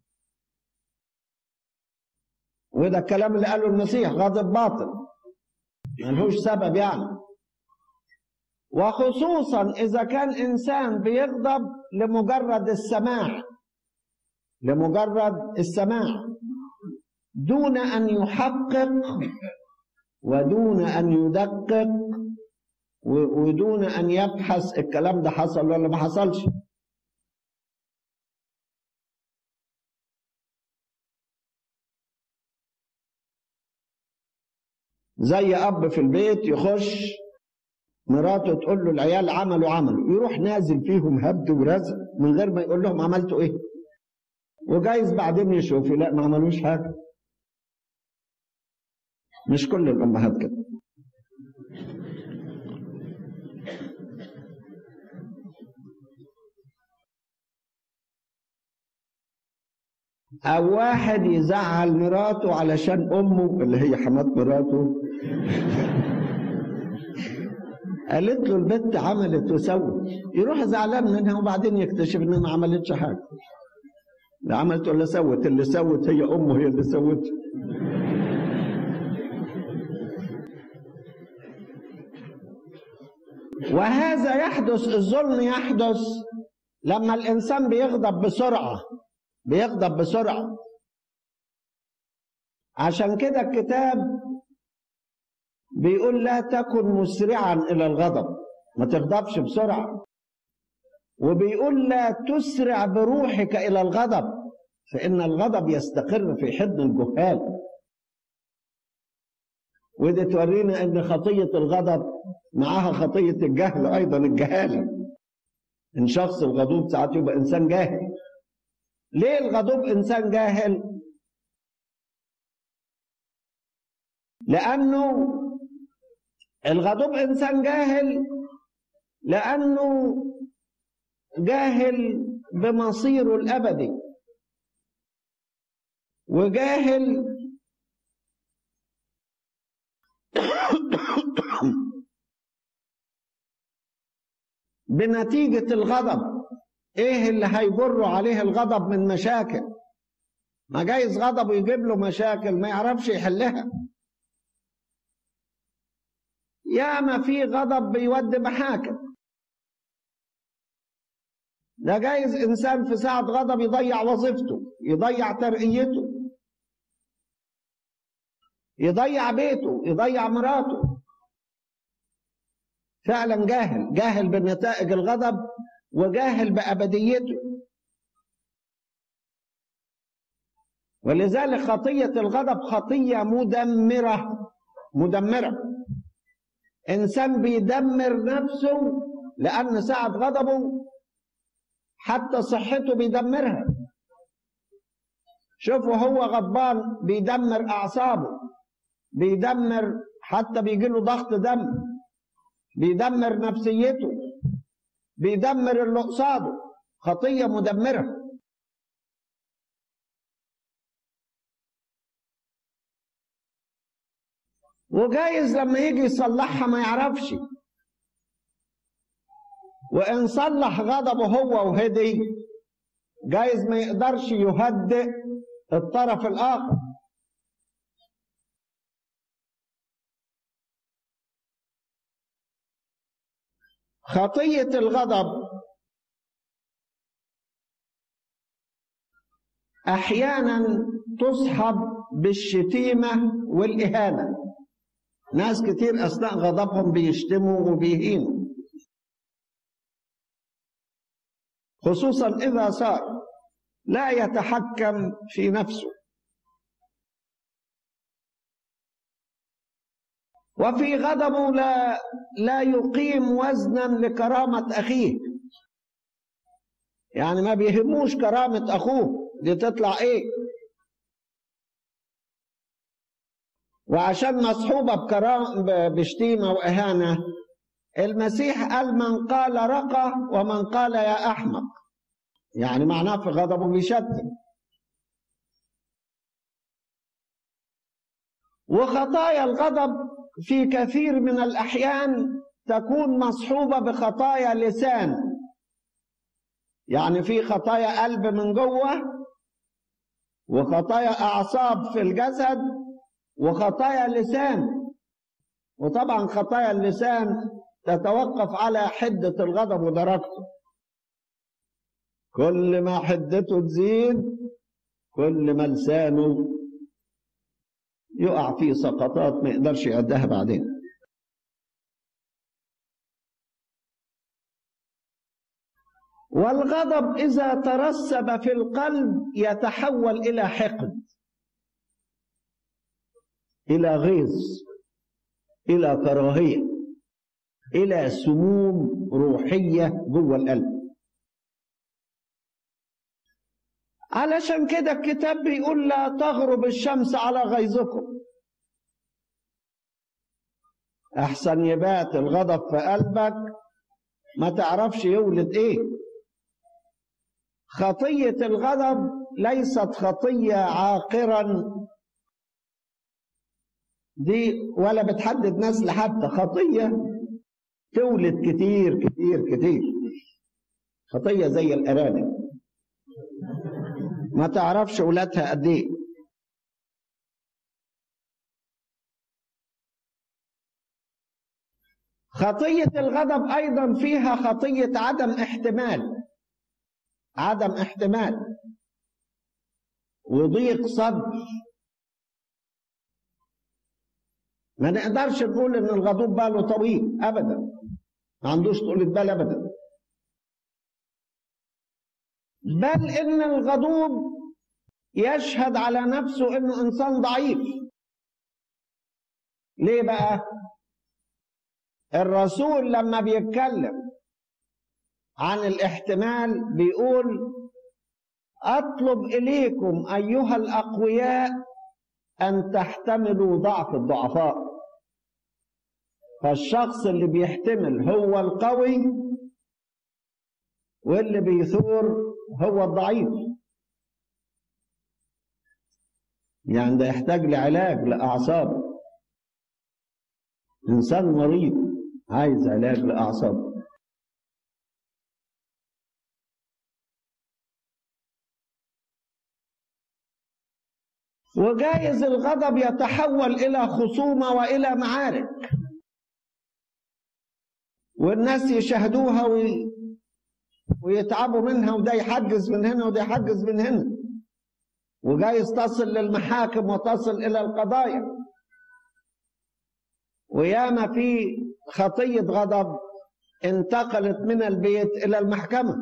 وده الكلام اللي قاله المسيح غضب باطل ملهوش سبب يعني وخصوصا اذا كان انسان بيغضب لمجرد السماع لمجرد السماع دون ان يحقق ودون ان يدقق ودون ان يبحث الكلام ده حصل ولا ما حصلش زي اب في البيت يخش مراته تقول له العيال عملوا عملوا يروح نازل فيهم هبد ورزق من غير ما يقول لهم عملتوا ايه وجايز بعدين يشوف لا ما عملوش حاجه مش كل الامهات كده او واحد يزعل مراته علشان امه اللي هي حمات مراته قالت له البت عملت وسوت يروح زعلان منها وبعدين يكتشف انها ما عملتش حاجه لا عملت ولا سوت اللي سوت هي امه هي اللي سوت وهذا يحدث الظلم يحدث لما الانسان بيغضب بسرعه بيغضب بسرعه عشان كده الكتاب بيقول لا تكن مسرعا الى الغضب ما تغضبش بسرعه وبيقول لا تسرع بروحك الى الغضب فان الغضب يستقر في حضن الجهال ودي تورينا ان خطيه الغضب معاها خطيه الجهل ايضا الجهاله ان شخص الغضوب ساعات يبقى انسان جاهل ليه الغضوب انسان جاهل لانه الغضوب انسان جاهل لانه جاهل بمصيره الابدي وجاهل بنتيجة الغضب ايه اللي هيجر عليه الغضب من مشاكل ما جايز غضبه يجيب له مشاكل ما يعرفش يحلها ياما في غضب بيودي محاكم ده جايز انسان في ساعة غضب يضيع وظيفته يضيع ترقيته يضيع بيته يضيع مراته فعلا جاهل جاهل بنتائج الغضب وجاهل بأبديته ولذلك خطية الغضب خطية مدمرة مدمرة إنسان بيدمر نفسه لأن ساعة غضبه حتى صحته بيدمرها شوفوا هو غضبان بيدمر أعصابه بيدمر حتى بيجي له ضغط دم بيدمر نفسيته بيدمر اللي قصاده خطية مدمرة وجايز لما يجي يصلحها ما يعرفش وإن صلح غضبه هو وهدي جايز ما يقدرش يهدئ الطرف الآخر خطية الغضب أحيانا تصحب بالشتيمة والإهانة ناس كتير أثناء غضبهم بيشتموا وبيهينوا خصوصا إذا صار لا يتحكم في نفسه وفي غضبه لا لا يقيم وزنا لكرامة أخيه يعني ما بيهموش كرامة أخوه دي تطلع إيه وعشان مصحوبة بكرام بشتيمة وإهانة المسيح قال من قال رقى ومن قال يا أحمق يعني معناه في غضبه بيشتم وخطايا الغضب في كثير من الأحيان تكون مصحوبة بخطايا لسان يعني في خطايا قلب من جوه وخطايا أعصاب في الجسد وخطايا لسان وطبعا خطايا اللسان تتوقف على حدة الغضب ودرجته كل ما حدته تزيد كل ما لسانه يقع فيه سقطات ما يقدرش يعدها بعدين والغضب إذا ترسب في القلب يتحول إلى حقد إلى غيظ إلى كراهية إلى سموم روحية جوه القلب علشان كده الكتاب بيقول لا تغرب الشمس على غيظكم احسن يبات الغضب في قلبك ما تعرفش يولد ايه خطية الغضب ليست خطية عاقرا دي ولا بتحدد نسل حتى خطية تولد كتير كتير كتير خطية زي الأرانب ما تعرفش ولادها قد ايه خطية الغضب أيضا فيها خطية عدم احتمال عدم احتمال وضيق صدر ما نقدرش نقول ان الغضوب باله طويل ابدا ما عندوش طولة بال ابدا بل ان الغضوب يشهد على نفسه انه انسان ضعيف ليه بقى الرسول لما بيتكلم عن الاحتمال بيقول اطلب اليكم ايها الاقوياء ان تحتملوا ضعف الضعفاء فالشخص اللي بيحتمل هو القوي واللي بيثور هو الضعيف يعني ده يحتاج لعلاج لاعصابه انسان مريض عايز علاج لاعصابه وجايز الغضب يتحول الى خصومه والى معارك والناس يشاهدوها وي... ويتعبوا منها وده يحجز من هنا وده يحجز من هنا وجايز تصل للمحاكم وتصل الى القضايا وياما في خطيه غضب انتقلت من البيت الى المحكمه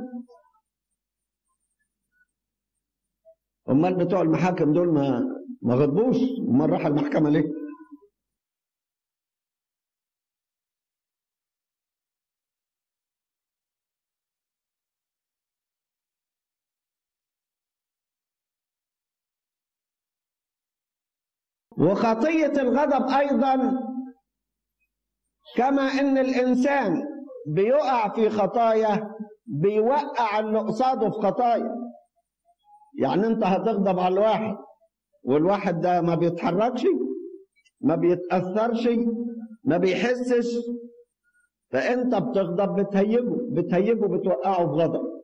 امال بتوع المحاكم دول ما ما غضبوش امال راح المحكمه ليه وخطيه الغضب ايضا كما ان الانسان بيقع في خطايا بيوقع اللي قصاده في خطايا يعني انت هتغضب على الواحد والواحد ده ما بيتحركش ما بيتأثرش ما بيحسش فانت بتغضب بتهيجه بتهيجه بتوقعه في غضب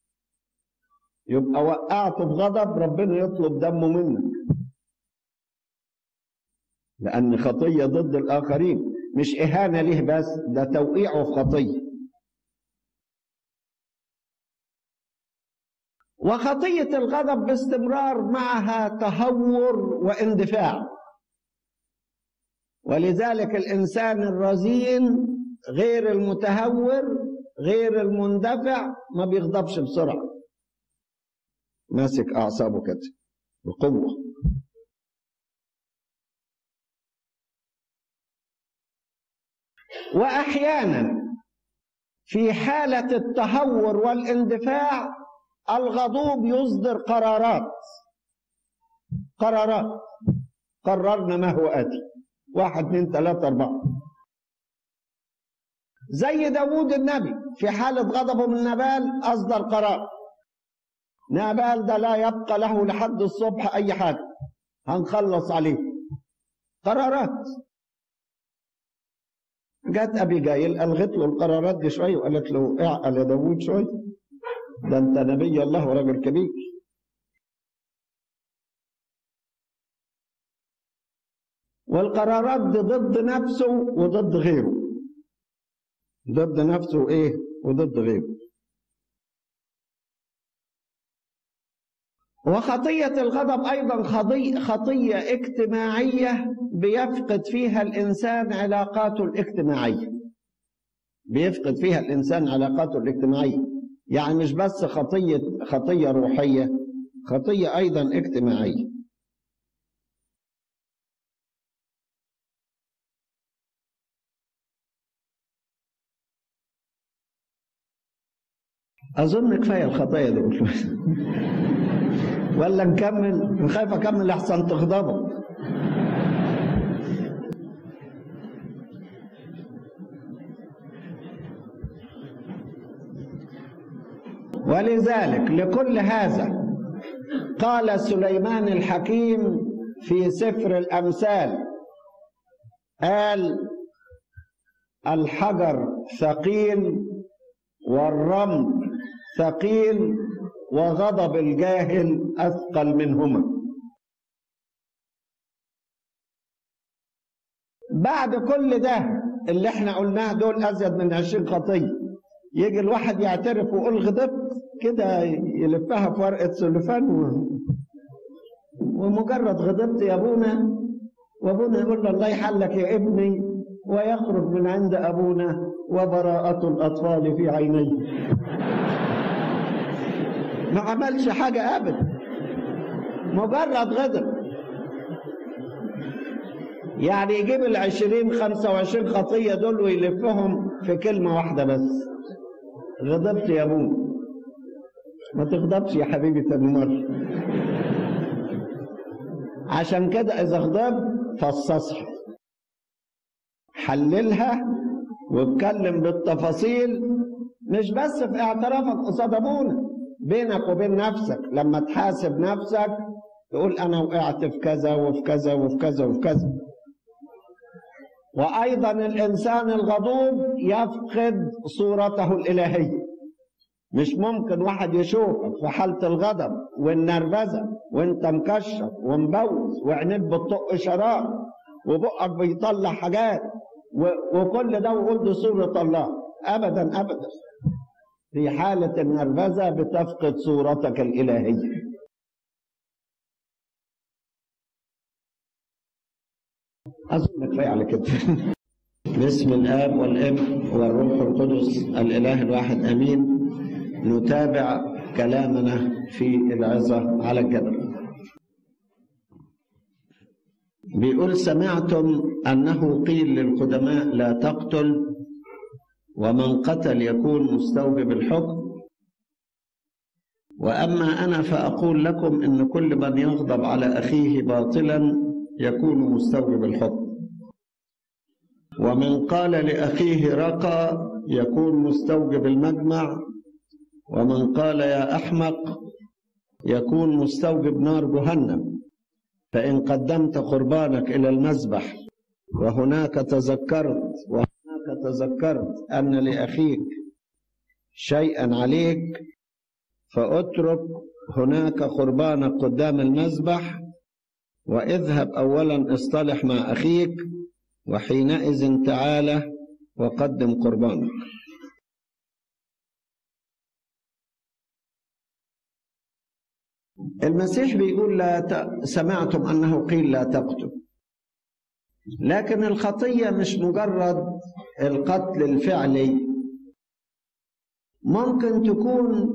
يبقى وقعته في غضب ربنا يطلب دمه منك لأن خطية ضد الآخرين مش إهانة ليه بس ده توقيعه في خطية وخطية الغضب باستمرار معها تهور واندفاع ولذلك الإنسان الرزين غير المتهور غير المندفع ما بيغضبش بسرعة ماسك أعصابه كده بقوة وأحيانا في حالة التهور والاندفاع الغضوب يصدر قرارات قرارات قررنا ما هو آتي واحد اثنين ثلاثة أربعة زي داوود النبي في حالة غضبه من نبال أصدر قرار نبال ده لا يبقى له لحد الصبح أي حاجة هنخلص عليه قرارات جت أبي جايل ألغت له القرارات دي شوية وقالت له اعقل يا داوود شوية ده انت نبي الله ورجل كبير والقرارات دي ضد نفسه وضد غيره ضد نفسه ايه وضد غيره وخطية الغضب أيضا خطية اجتماعية بيفقد فيها الإنسان علاقاته الاجتماعية بيفقد فيها الإنسان علاقاته الاجتماعية يعني مش بس خطية خطية روحية خطية أيضا اجتماعية أظن كفاية الخطايا دول ولا نكمل خايف أكمل أحسن تغضبوا ولذلك لكل هذا قال سليمان الحكيم في سفر الامثال قال الحجر ثقيل والرمل ثقيل وغضب الجاهل اثقل منهما بعد كل ده اللي احنا قلناه دول ازيد من 20 خطيه يجي الواحد يعترف ويقول غضبت كده يلفها في ورقه سلفان و... ومجرد غضبت يا ابونا وابونا يقول له الله يحلك يا ابني ويخرج من عند ابونا وبراءة الاطفال في عينيه ما عملش حاجه ابدا مجرد غضب يعني يجيب العشرين خمسة وعشرين خطية دول ويلفهم في كلمة واحدة بس غضبت يا ابونا ما تغضبش يا حبيبي تاني مرة عشان كده إذا غضب فصصها حللها واتكلم بالتفاصيل مش بس في اعترافك قصاد ابونا بينك وبين نفسك لما تحاسب نفسك تقول انا وقعت في كذا وفي كذا وفي كذا وفي كذا وايضا الانسان الغضوب يفقد صورته الالهيه مش ممكن واحد يشوفك في حالة الغضب والنرفزة وانت مكشر ومبوز وعينيك بتطق شراب وبقك بيطلع حاجات وكل ده وقول دي صورة الله أبدا أبدا في حالة النرفزة بتفقد صورتك الإلهية أظن كفاية على كده باسم الآب والابن والروح القدس الإله الواحد آمين نتابع كلامنا في العظة على الجبل بيقول سمعتم أنه قيل للقدماء لا تقتل ومن قتل يكون مستوجب الحكم وأما أنا فأقول لكم إن كل من يغضب على أخيه باطلا يكون مستوجب الحكم ومن قال لأخيه رقى يكون مستوجب المجمع ومن قال يا أحمق يكون مستوجب نار جهنم فإن قدمت قربانك إلى المذبح وهناك تذكرت وهناك تذكرت أن لأخيك شيئا عليك فاترك هناك قربانك قدام المذبح واذهب أولا اصطلح مع أخيك وحينئذ تعالى وقدم قربانك المسيح بيقول لا ت... سمعتم انه قيل لا تقتل لكن الخطيه مش مجرد القتل الفعلي ممكن تكون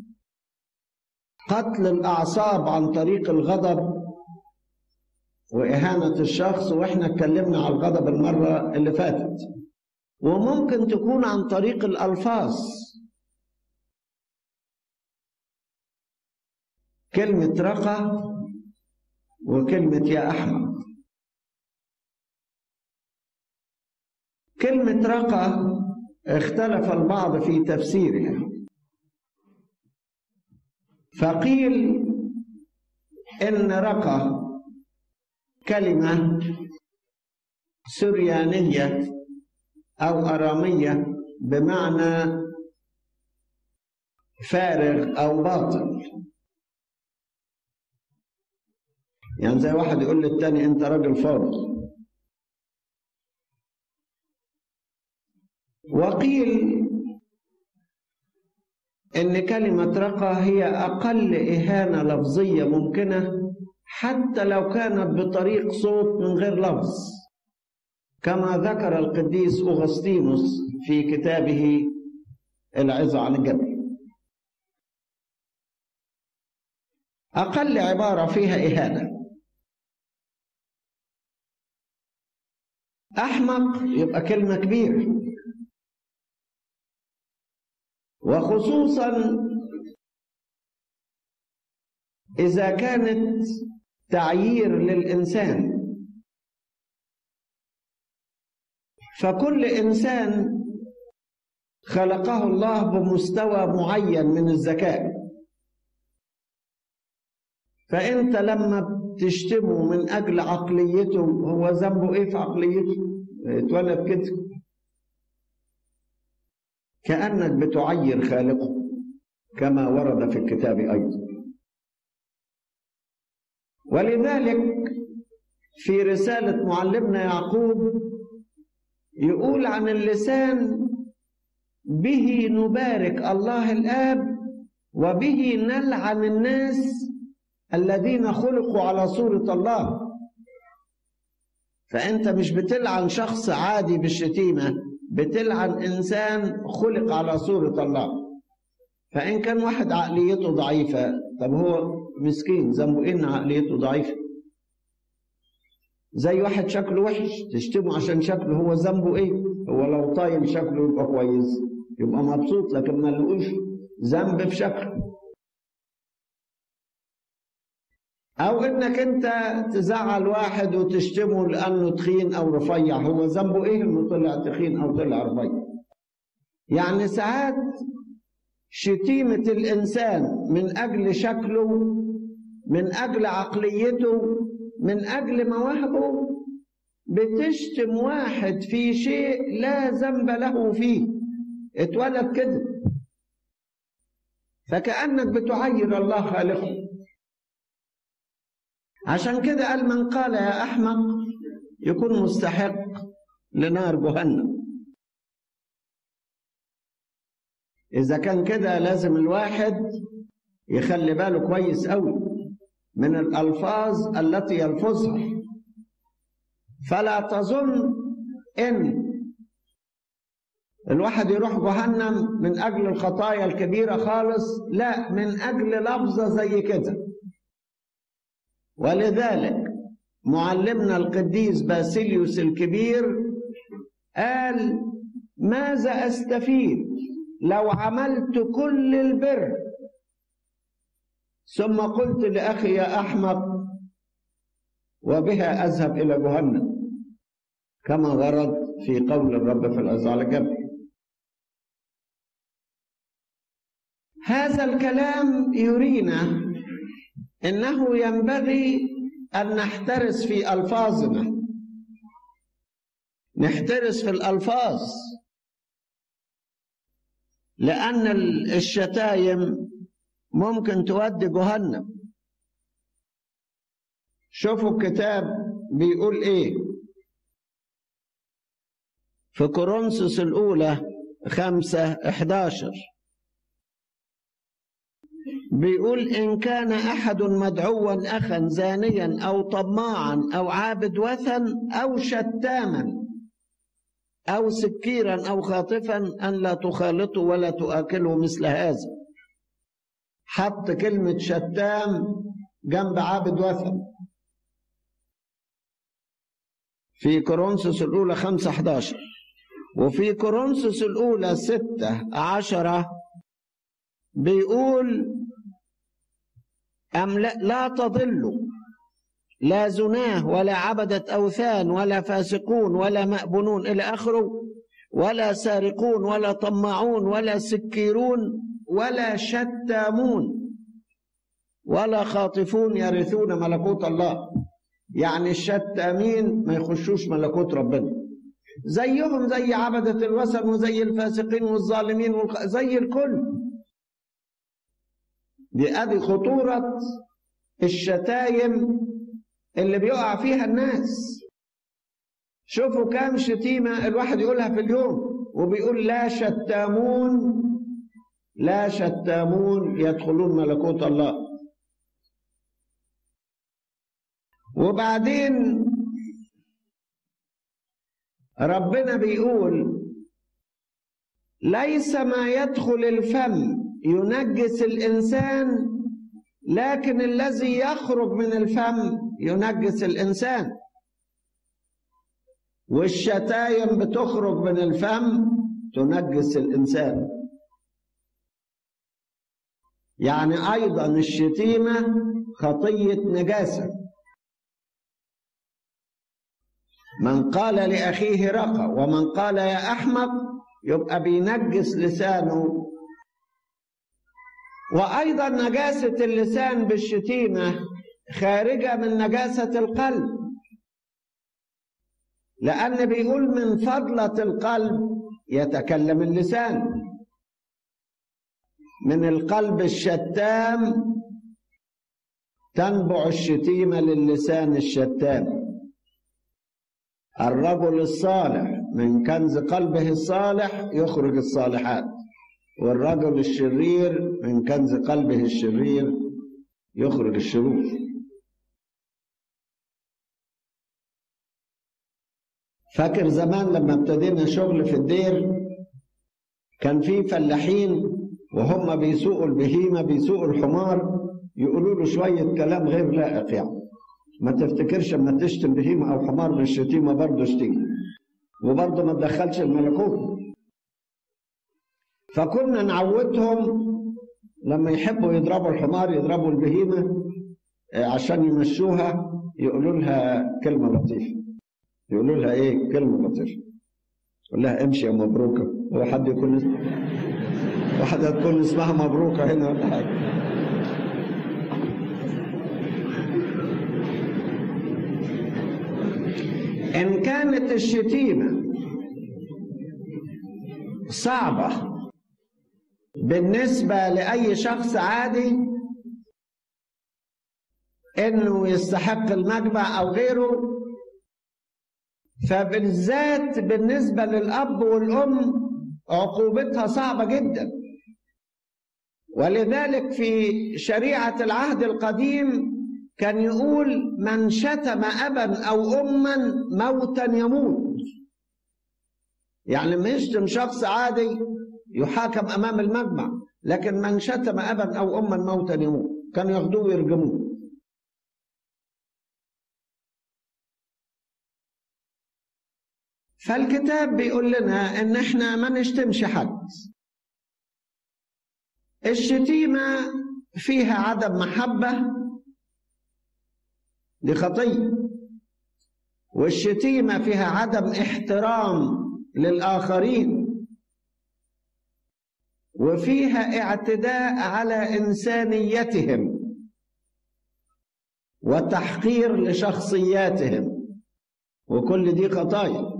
قتل الاعصاب عن طريق الغضب واهانه الشخص واحنا اتكلمنا على الغضب المره اللي فاتت وممكن تكون عن طريق الالفاظ كلمة رقى وكلمة يا أحمد كلمة رقى اختلف البعض في تفسيرها فقيل إن رقى كلمة سريانية أو أرامية بمعنى فارغ أو باطل يعني زي واحد يقول للتاني انت راجل فاضي وقيل ان كلمة رقى هي اقل اهانة لفظية ممكنة حتى لو كانت بطريق صوت من غير لفظ كما ذكر القديس أغسطينوس في كتابه العظة عن الجبل أقل عبارة فيها إهانة أحمق يبقى كلمة كبيرة وخصوصا إذا كانت تعيير للإنسان فكل إنسان خلقه الله بمستوى معين من الذكاء فأنت لما تشتمه من أجل عقليته هو ذنبه إيه في عقليته؟ اتولد كده كأنك بتعير خالقه كما ورد في الكتاب أيضا ولذلك في رسالة معلمنا يعقوب يقول عن اللسان به نبارك الله الآب وبه نلعن الناس الذين خلقوا على صورة الله فأنت مش بتلعن شخص عادي بالشتيمة بتلعن إنسان خلق على صورة الله فإن كان واحد عقليته ضعيفة طب هو مسكين ذنبه إيه إن عقليته ضعيفة زي واحد شكله وحش تشتمه عشان شكله هو ذنبه إيه هو لو طايل شكله يبقى كويس يبقى مبسوط لكن ما لقوش ذنب في شكله او انك انت تزعل واحد وتشتمه لانه تخين او رفيع هو ذنبه ايه انه طلع تخين او طلع رفيع يعني ساعات شتيمة الإنسان من أجل شكله من أجل عقليته من أجل مواهبه بتشتم واحد في شيء لا ذنب له فيه اتولد كده فكأنك بتعير الله خالقه عشان كده قال من قال يا أحمق يكون مستحق لنار جهنم إذا كان كده لازم الواحد يخلي باله كويس قوي من الألفاظ التي يلفظها فلا تظن إن الواحد يروح جهنم من أجل الخطايا الكبيرة خالص لا من أجل لفظة زي كده ولذلك معلمنا القديس باسيليوس الكبير قال ماذا استفيد لو عملت كل البر ثم قلت لاخي يا احمق وبها اذهب الى جهنم كما ورد في قول الرب في الازعال الجبل هذا الكلام يرينا انه ينبغي ان نحترس في الفاظنا نحترس في الالفاظ لان الشتايم ممكن تودي جهنم شوفوا الكتاب بيقول ايه في كورنثوس الاولى خمسة احداشر بيقول إن كان أحد مدعوا أخا زانيا أو طماعا أو عابد وثن أو شتاما أو سكيرا أو خاطفا أن لا تخالطوا ولا تؤكلوا مثل هذا حط كلمة شتام جنب عابد وثن في كورنثوس الأولى خمسة 11 وفي كورنثوس الأولى ستة عشرة بيقول أم لا, لا تضلوا لا زناه ولا عبدة أوثان ولا فاسقون ولا مأبونون إلى آخره ولا سارقون ولا طماعون ولا سكيرون ولا شتامون ولا خاطفون يرثون ملكوت الله يعني الشتامين ما يخشوش ملكوت ربنا زيهم زي عبدة الوثن وزي الفاسقين والظالمين والخ... زي الكل دي ادي خطورة الشتايم اللي بيقع فيها الناس شوفوا كام شتيمة الواحد يقولها في اليوم وبيقول لا شتامون لا شتامون يدخلون ملكوت الله وبعدين ربنا بيقول ليس ما يدخل الفم ينجس الانسان لكن الذي يخرج من الفم ينجس الانسان والشتايم بتخرج من الفم تنجس الانسان يعني ايضا الشتيمه خطيه نجاسه من قال لاخيه رقى ومن قال يا احمق يبقى بينجس لسانه وايضا نجاسه اللسان بالشتيمه خارجه من نجاسه القلب لان بيقول من فضله القلب يتكلم اللسان من القلب الشتام تنبع الشتيمه للسان الشتام الرجل الصالح من كنز قلبه الصالح يخرج الصالحات والرجل الشرير من كنز قلبه الشرير يخرج الشرور فاكر زمان لما ابتدينا شغل في الدير كان في فلاحين وهم بيسوقوا البهيمه بيسوقوا الحمار يقولوا له شويه كلام غير لائق يعني ما تفتكرش اما تشتم بهيمه او حمار بالشتيمه برضه اشتم وبرضه ما تدخلش الملكوت فكنا نعودهم لما يحبوا يضربوا الحمار يضربوا البهيمه عشان يمشوها يقولوا لها كلمه لطيفه يقولوا لها ايه كلمه لطيفه يقول لها امشي يا مبروكه هو حد يكون اسم... واحده تكون اسمها مبروكه هنا ولا حاجه ان كانت الشتيمه صعبه بالنسبه لاي شخص عادي انه يستحق المجمع او غيره فبالذات بالنسبة للأب والأم عقوبتها صعبة جدا ولذلك في شريعة العهد القديم كان يقول من شتم أبا أو أما موتا يموت يعني لما يشتم شخص عادي يحاكم أمام المجمع لكن من شتم أبا أو أما موتا يموت كانوا ياخدوه ويرجموه فالكتاب بيقول لنا ان احنا ما نشتمش حد الشتيمه فيها عدم محبه دي خطيه والشتيمه فيها عدم احترام للاخرين وفيها اعتداء على انسانيتهم وتحقير لشخصياتهم وكل دي خطايا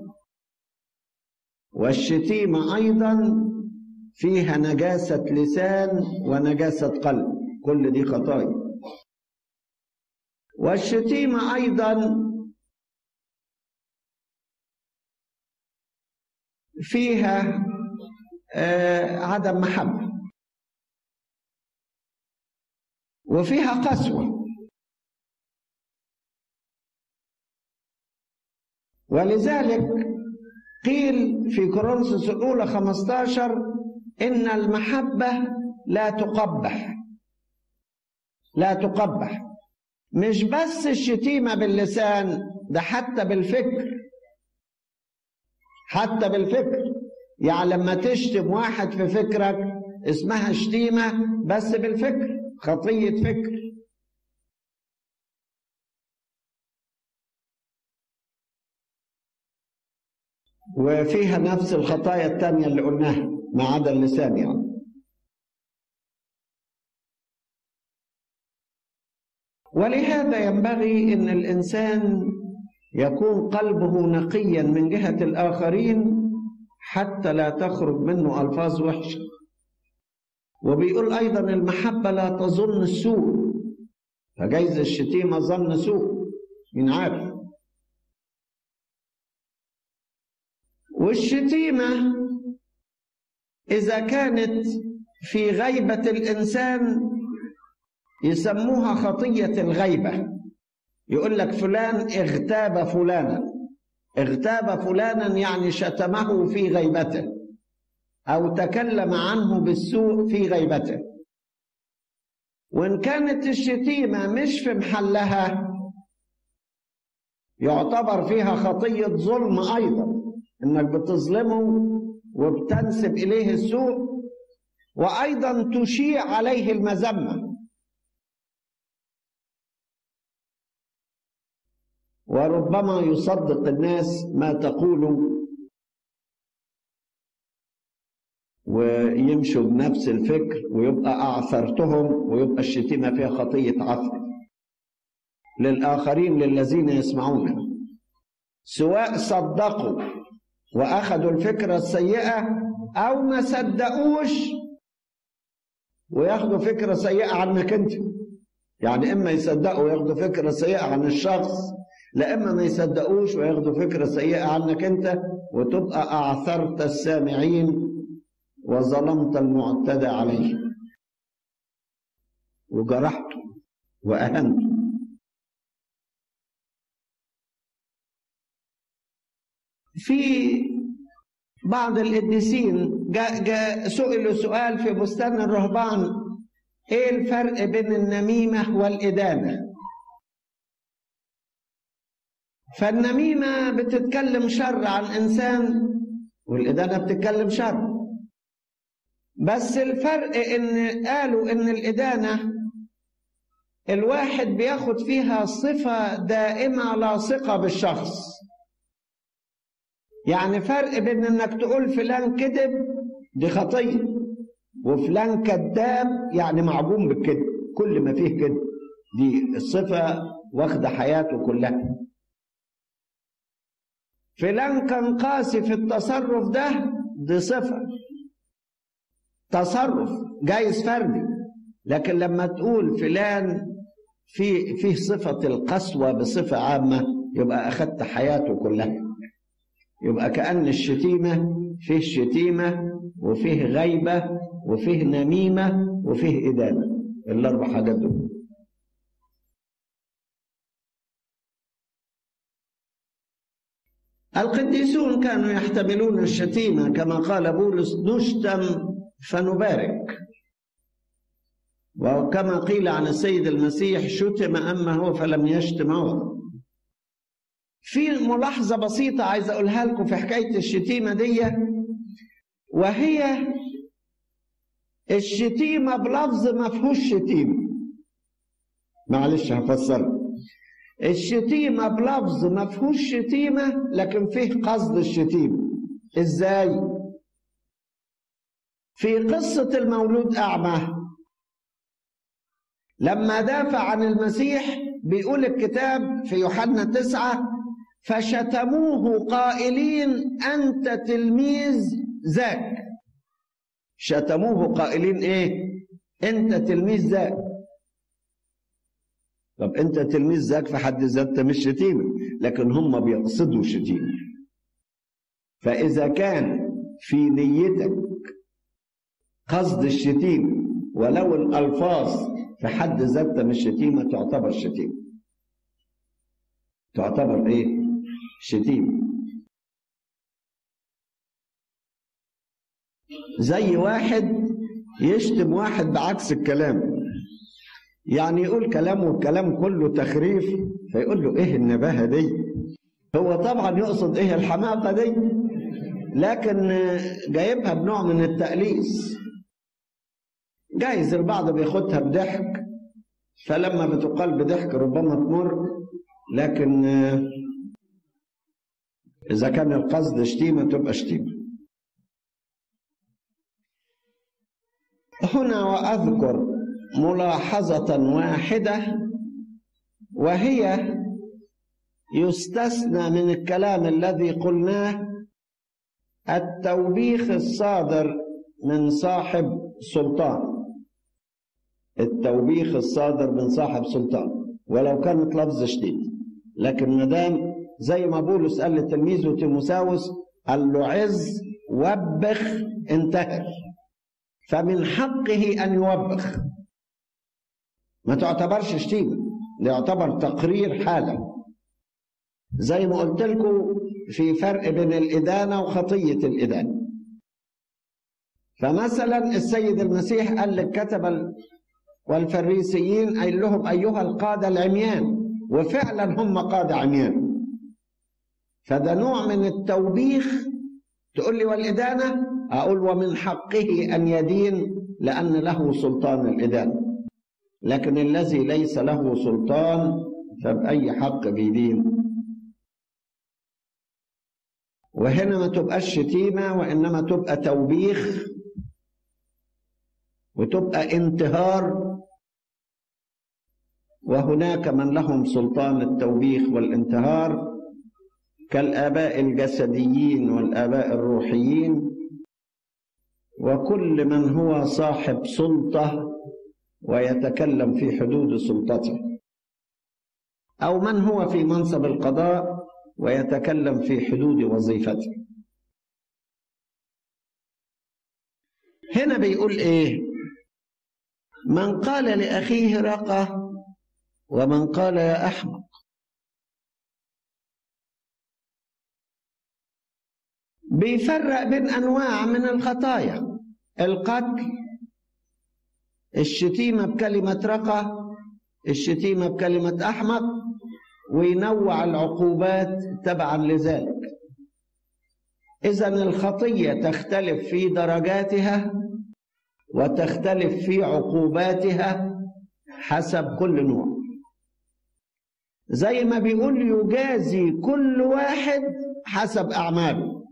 والشتيمة أيضا فيها نجاسة لسان ونجاسة قلب كل دي خطايا والشتيمة أيضا فيها آه عدم محبة وفيها قسوة ولذلك قيل في كورنثوس الأولى 15 إن المحبة لا تقبح لا تقبح مش بس الشتيمة باللسان ده حتى بالفكر حتى بالفكر يعني لما تشتم واحد في فكرك اسمها شتيمة بس بالفكر خطية فكر وفيها نفس الخطايا التانية اللي قلناها ما عدا اللسان يعني ولهذا ينبغي ان الانسان يكون قلبه نقيا من جهه الاخرين حتى لا تخرج منه الفاظ وحشه وبيقول ايضا المحبه لا تظن السوء فجايز الشتيمه ظن سوء من عارف والشتيمه اذا كانت في غيبه الانسان يسموها خطيه الغيبه يقول لك فلان اغتاب فلانا اغتاب فلانا يعني شتمه في غيبته او تكلم عنه بالسوء في غيبته وان كانت الشتيمه مش في محلها يعتبر فيها خطيه ظلم ايضا انك بتظلمه وبتنسب اليه السوء وايضا تشيع عليه المذمه وربما يصدق الناس ما تقول ويمشوا بنفس الفكر ويبقى أعثرتهم ويبقى الشتيمة فيها خطية عثر للآخرين للذين يسمعون سواء صدقوا وأخذوا الفكرة السيئة أو ما صدقوش وياخدوا فكرة سيئة عنك أنت يعني إما يصدقوا وياخدوا فكرة سيئة عن الشخص لا إما ما يصدقوش وياخدوا فكرة سيئة عنك أنت وتبقى أعثرت السامعين وظلمت المعتدى عليه وجرحته وأهنته في بعض القديسين جاء جاء سئلوا سؤال في بستان الرهبان ايه الفرق بين النميمه والادانه فالنميمه بتتكلم شر عن انسان والادانه بتتكلم شر بس الفرق ان قالوا ان الادانه الواحد بياخد فيها صفه دائمه لاصقه بالشخص يعني فرق بين انك تقول فلان كذب دي خطيه وفلان كذاب يعني معجون بالكذب كل ما فيه كذب دي الصفه واخده حياته كلها فلان كان قاسي في التصرف ده دي صفه تصرف جايز فردي لكن لما تقول فلان في فيه صفه القسوه بصفه عامه يبقى اخذت حياته كلها يبقى كأن الشتيمة فيه شتيمة وفيه غيبة وفيه نميمة وفيه إدانة الأربع حاجات دول القديسون كانوا يحتملون الشتيمة كما قال بولس نشتم فنبارك وكما قيل عن السيد المسيح شتم أما هو فلم يشتم هو في ملاحظة بسيطة عايز أقولها لكم في حكاية الشتيمة دي وهي الشتيمة بلفظ ما فيهوش شتيمة معلش هفسرها الشتيمة بلفظ ما فيهوش شتيمة لكن فيه قصد الشتيمة ازاي؟ في قصة المولود أعمى لما دافع عن المسيح بيقول الكتاب في يوحنا تسعة فشتموه قائلين أنت تلميذ ذاك شتموه قائلين إيه أنت تلميذ ذاك طب أنت تلميذ ذاك في حد ذاته مش شتيمة لكن هم بيقصدوا شتيمة فإذا كان في نيتك قصد الشتيمة ولو الألفاظ في حد ذاتها مش شتيمة تعتبر شتيمة تعتبر إيه؟ شتيمة زي واحد يشتم واحد بعكس الكلام يعني يقول كلام والكلام كله تخريف فيقول له ايه النباهة دي هو طبعا يقصد ايه الحماقة دي لكن جايبها بنوع من التأليس جايز البعض بياخدها بضحك فلما بتقال بضحك ربما تمر لكن إذا كان القصد شتيمة تبقى شتيمة هنا وأذكر ملاحظة واحدة وهي يستثنى من الكلام الذي قلناه التوبيخ الصادر من صاحب سلطان التوبيخ الصادر من صاحب سلطان ولو كانت لفظ شديد لكن ما دام زي ما بولس قال لتلميذه تيموساوس قال له عز وبخ انتهر فمن حقه ان يوبخ ما تعتبرش شتيمه ده يعتبر تقرير حاله زي ما قلت لكم في فرق بين الادانه وخطيه الادانه فمثلا السيد المسيح قال للكتبه والفريسيين قال لهم ايها القاده العميان وفعلا هم قاده عميان فده نوع من التوبيخ تقول لي والإدانة أقول ومن حقه أن يدين لأن له سلطان الإدانة لكن الذي ليس له سلطان فبأي حق بيدين وهنا ما تبقاش شتيمة وإنما تبقى توبيخ وتبقى انتهار وهناك من لهم سلطان التوبيخ والانتهار كالآباء الجسديين والآباء الروحيين وكل من هو صاحب سلطة ويتكلم في حدود سلطته أو من هو في منصب القضاء ويتكلم في حدود وظيفته هنا بيقول ايه من قال لاخيه رقه ومن قال يا احمق بيفرق بين انواع من الخطايا القتل الشتيمه بكلمه رقه الشتيمه بكلمه احمق وينوع العقوبات تبعا لذلك اذا الخطيه تختلف في درجاتها وتختلف في عقوباتها حسب كل نوع زي ما بيقول يجازي كل واحد حسب اعماله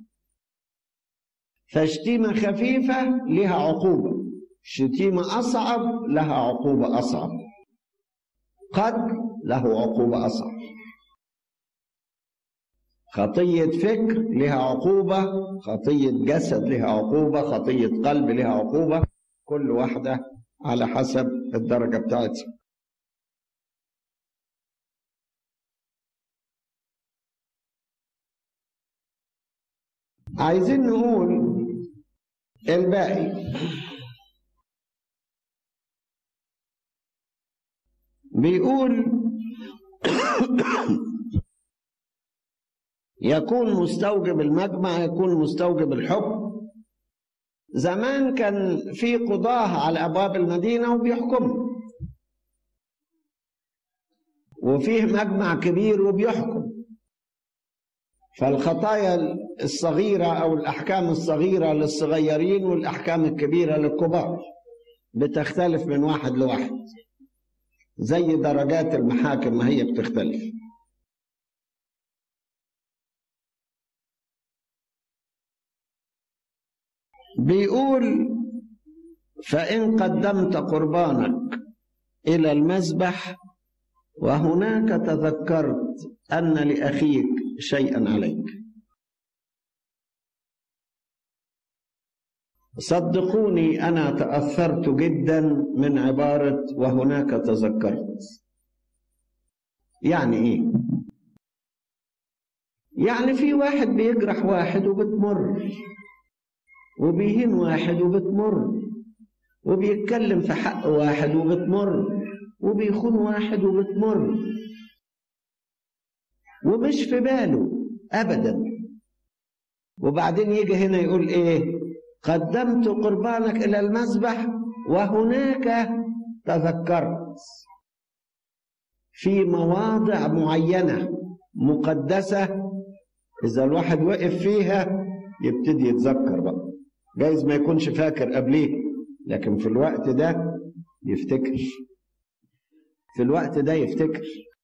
فشتيمه خفيفه لها عقوبه شتيمه اصعب لها عقوبه اصعب قتل له عقوبه اصعب خطية فكر لها عقوبة خطية جسد لها عقوبة خطية قلب لها عقوبة كل واحدة على حسب الدرجة بتاعتها عايزين نقول الباقي بيقول يكون مستوجب المجمع يكون مستوجب الحكم زمان كان في قضاة على أبواب المدينة وبيحكموا وفيه مجمع كبير وبيحكم فالخطايا الصغيرة أو الأحكام الصغيرة للصغيرين والأحكام الكبيرة للكبار بتختلف من واحد لواحد زي درجات المحاكم ما هي بتختلف بيقول فإن قدمت قربانك إلى المذبح وهناك تذكرت أن لأخيك شيئا عليك صدقوني أنا تأثرت جدا من عبارة وهناك تذكرت يعني إيه؟ يعني في واحد بيجرح واحد وبتمر وبيهين واحد وبتمر وبيتكلم في حق واحد وبتمر وبيخون واحد وبتمر ومش في باله ابدا وبعدين يجي هنا يقول ايه قدمت قربانك الى المذبح وهناك تذكرت في مواضع معينه مقدسه اذا الواحد وقف فيها يبتدي يتذكر بقى جايز ما يكونش فاكر قبليه لكن في الوقت ده يفتكر في الوقت ده يفتكر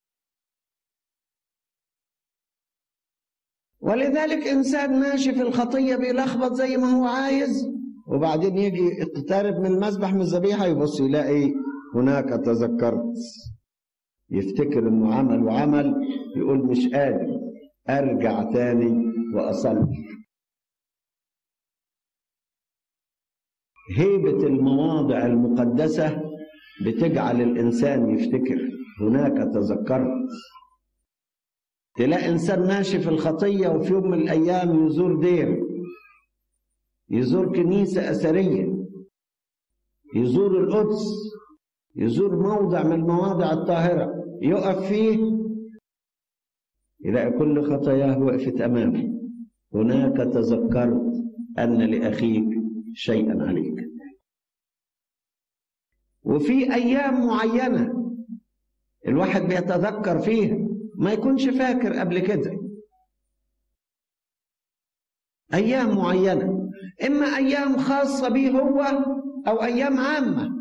ولذلك انسان ماشي في الخطيه بيلخبط زي ما هو عايز وبعدين يجي يقترب من المذبح من الذبيحه يبص يلاقي هناك تذكرت يفتكر انه عمل وعمل يقول مش قادر ارجع تاني واصلي هيبه المواضع المقدسه بتجعل الانسان يفتكر هناك تذكرت تلاقي انسان ماشي في الخطيه وفي يوم من الايام يزور دير يزور كنيسه اثريه يزور القدس يزور موضع من المواضع الطاهره يقف فيه يلاقي كل خطاياه وقفت امامه هناك تذكرت ان لاخيك شيئا عليك وفي ايام معينه الواحد بيتذكر فيها ما يكونش فاكر قبل كده ايام معينه اما ايام خاصه به هو او ايام عامه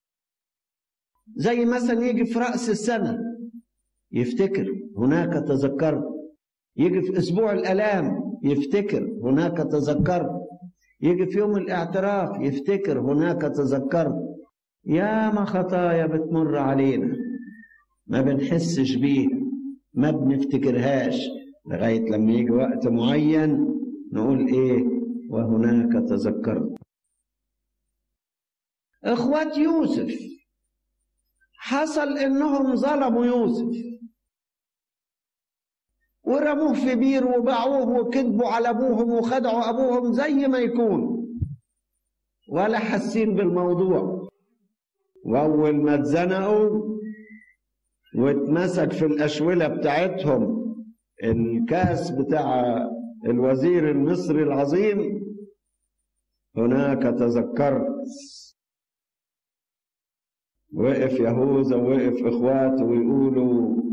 زي مثلا يجي في راس السنه يفتكر هناك تذكرت يجي في اسبوع الالام يفتكر هناك تذكرت يجي في يوم الاعتراف يفتكر هناك تذكرت ياما خطايا بتمر علينا ما بنحسش بيها ما بنفتكرهاش لغاية لما يجي وقت معين نقول ايه وهناك تذكرت اخوات يوسف حصل انهم ظلموا يوسف ورموه في بير وباعوه وكذبوا على ابوهم وخدعوا ابوهم زي ما يكون ولا حاسين بالموضوع واول ما اتزنقوا واتمسك في الاشوله بتاعتهم الكاس بتاع الوزير المصري العظيم هناك تذكرت وقف يهوذا وقف اخواته ويقولوا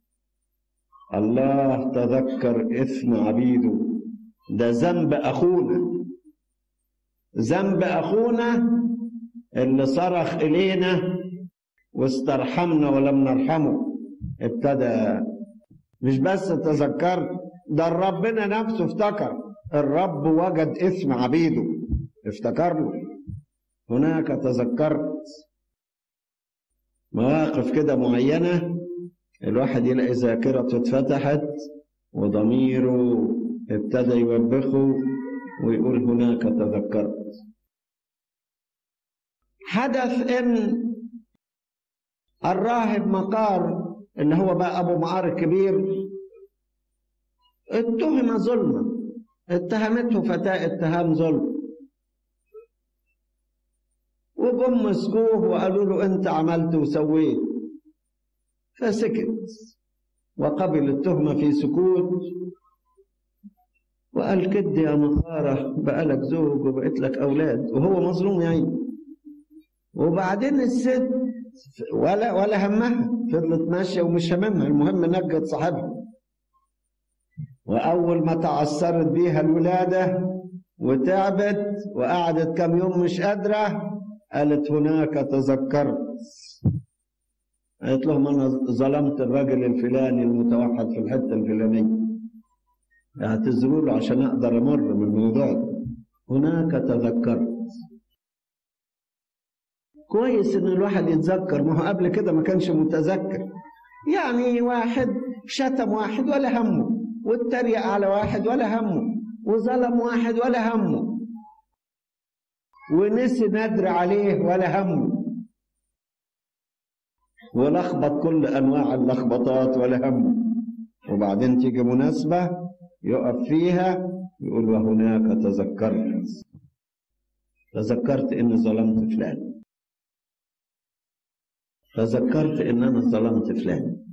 الله تذكر اثم عبيده ده ذنب اخونا ذنب اخونا اللي صرخ الينا واسترحمنا ولم نرحمه ابتدى مش بس تذكرت ده ربنا نفسه افتكر الرب وجد اسم عبيده افتكر له هناك تذكرت مواقف كده معينة الواحد يلاقي ذاكرته اتفتحت وضميره ابتدى يوبخه ويقول هناك تذكرت حدث ان الراهب مقار اللي هو بقى ابو معار الكبير اتهم ظلما اتهمته فتاة اتهام ظلم وجم مسكوه وقالوا له انت عملت وسويت فسكت وقبل التهمة في سكوت وقال كد يا مخارة بقالك زوج وبقيت لك أولاد وهو مظلوم يعني وبعدين الست ولا ولا همها فضلت ماشية ومش هممها المهم نجت صاحبها وأول ما تعثرت بيها الولادة وتعبت وقعدت كم يوم مش قادرة قالت هناك تذكرت قالت لهم أنا ظلمت الراجل الفلاني المتوحد في الحتة الفلانية اعتذروا له عشان أقدر أمر بالموضوع ده هناك تذكرت كويس إن الواحد يتذكر ما هو قبل كده ما كانش متذكر يعني واحد شتم واحد ولا همه واتريق على واحد ولا همه وظلم واحد ولا همه ونسي ندر عليه ولا همه ولخبط كل انواع اللخبطات ولا همه وبعدين تيجي مناسبه يقف فيها يقول وهناك تذكرت تذكرت اني ظلمت فلان تذكرت ان انا ظلمت فلان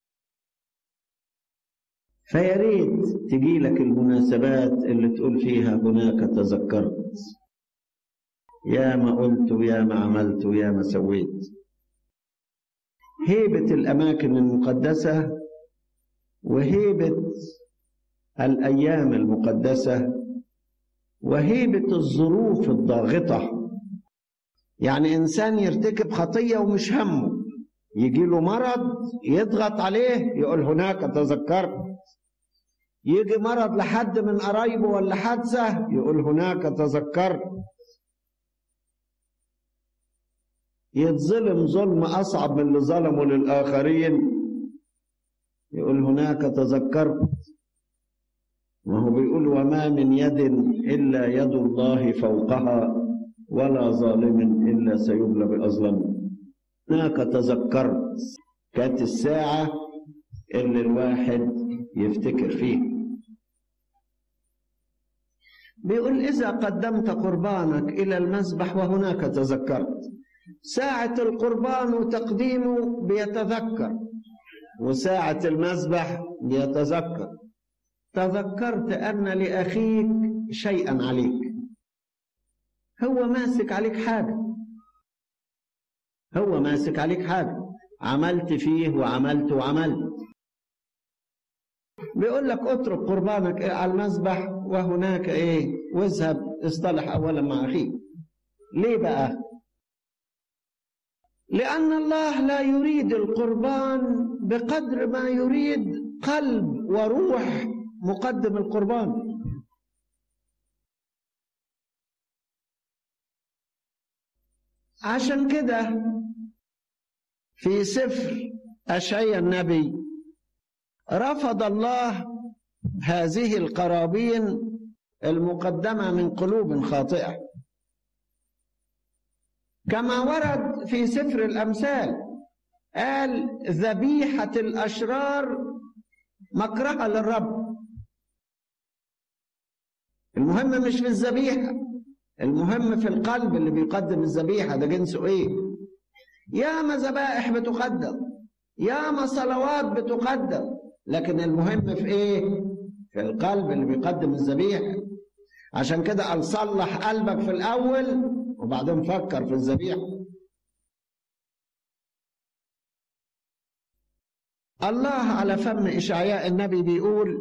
فيا ريت تجي لك المناسبات اللي تقول فيها هناك تذكرت يا ما قلت ويا ما عملت ويا ما سويت هيبة الأماكن المقدسة وهيبة الأيام المقدسة وهيبة الظروف الضاغطة يعني إنسان يرتكب خطية ومش همه يجي له مرض يضغط عليه يقول هناك تذكرت يجي مرض لحد من قرايبه ولا حادثة يقول هناك تذكرت يتظلم ظلم أصعب من اللي ظلمه للآخرين يقول هناك تذكرت وهو بيقول وما من يد إلا يد الله فوقها ولا ظالم إلا سيبلى بأظلم هناك تذكرت كانت الساعة اللي الواحد يفتكر فيها بيقول إذا قدمت قربانك إلى المذبح وهناك تذكرت ساعة القربان وتقديمه بيتذكر وساعة المذبح بيتذكر تذكرت أن لأخيك شيئا عليك هو ماسك عليك حاجة هو ماسك عليك حاجة عملت فيه وعملت وعملت بيقول لك اترك قربانك على المذبح وهناك ايه واذهب اصطلح اولا مع اخيك ليه بقى لان الله لا يريد القربان بقدر ما يريد قلب وروح مقدم القربان عشان كده في سفر اشعيا النبي رفض الله هذه القرابين المقدمه من قلوب خاطئه كما ورد في سفر الامثال قال ذبيحه الاشرار مكرهه للرب المهم مش في الذبيحه المهم في القلب اللي بيقدم الذبيحة ده جنسه ايه ياما ذبائح بتقدم ياما صلوات بتقدم لكن المهم في ايه في القلب اللي بيقدم الذبيحة عشان كده قال صلح قلبك في الأول وبعدين فكر في الذبيحة الله على فم إشعياء النبي بيقول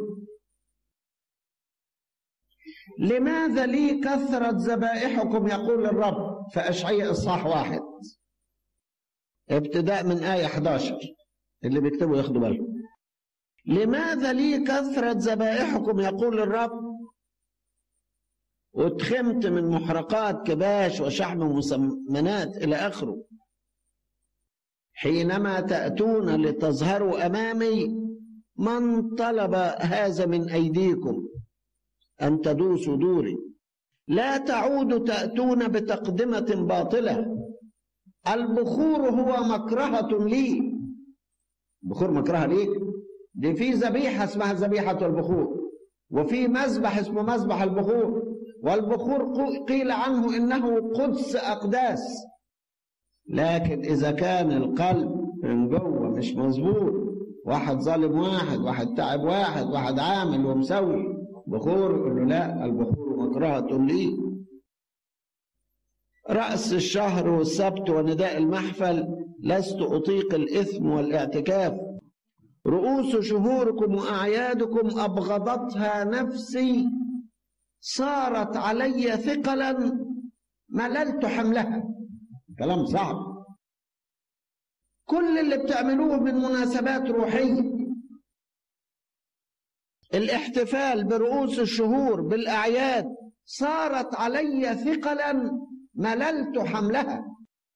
لماذا لي كثرة ذبائحكم يقول الرب في أشعياء إصحاح واحد ابتداء من آية 11 اللي بيكتبوا ياخدوا بالهم لماذا لي كثرة ذبائحكم يقول الرب واتخمت من محرقات كباش وشحم ومسمنات إلى آخره حينما تأتون لتظهروا أمامي من طلب هذا من أيديكم أن تدوسوا دوري لا تعودوا تأتون بتقدمة باطلة البخور هو مكرهة لي بخور مكرهة ليك دي في ذبيحة اسمها ذبيحة البخور وفي مذبح اسمه مذبح البخور والبخور قيل عنه انه قدس اقداس لكن اذا كان القلب من جوه مش مظبوط واحد ظالم واحد واحد تعب واحد واحد عامل ومسوي بخور يقول له لا البخور مكرهة لي رأس الشهر والسبت ونداء المحفل لست أطيق الإثم والاعتكاف رؤوس شهوركم وأعيادكم أبغضتها نفسي صارت علي ثقلا مللت حملها كلام صعب كل اللي بتعملوه من مناسبات روحية الاحتفال برؤوس الشهور بالأعياد صارت علي ثقلا مللت حملها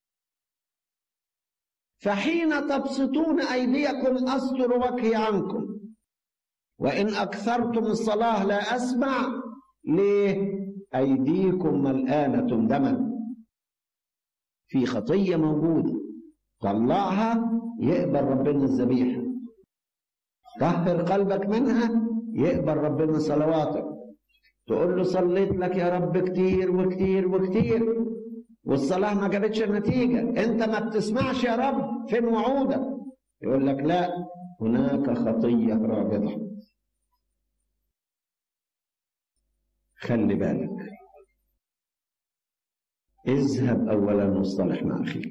فحين تبسطون أيديكم أستر وجهي عنكم وإن أكثرتم الصلاة لا أسمع ليه أيديكم ملآنة دما في خطية موجودة طلعها يقبل ربنا الذبيحة طهر قلبك منها يقبل ربنا صلواتك تقول له صليت لك يا رب كتير وكتير وكتير والصلاة ما جابتش نتيجة انت ما بتسمعش يا رب فين وعودك يقول لك لا هناك خطية رابطة خلي بالك اذهب اولا واصطلح مع اخيك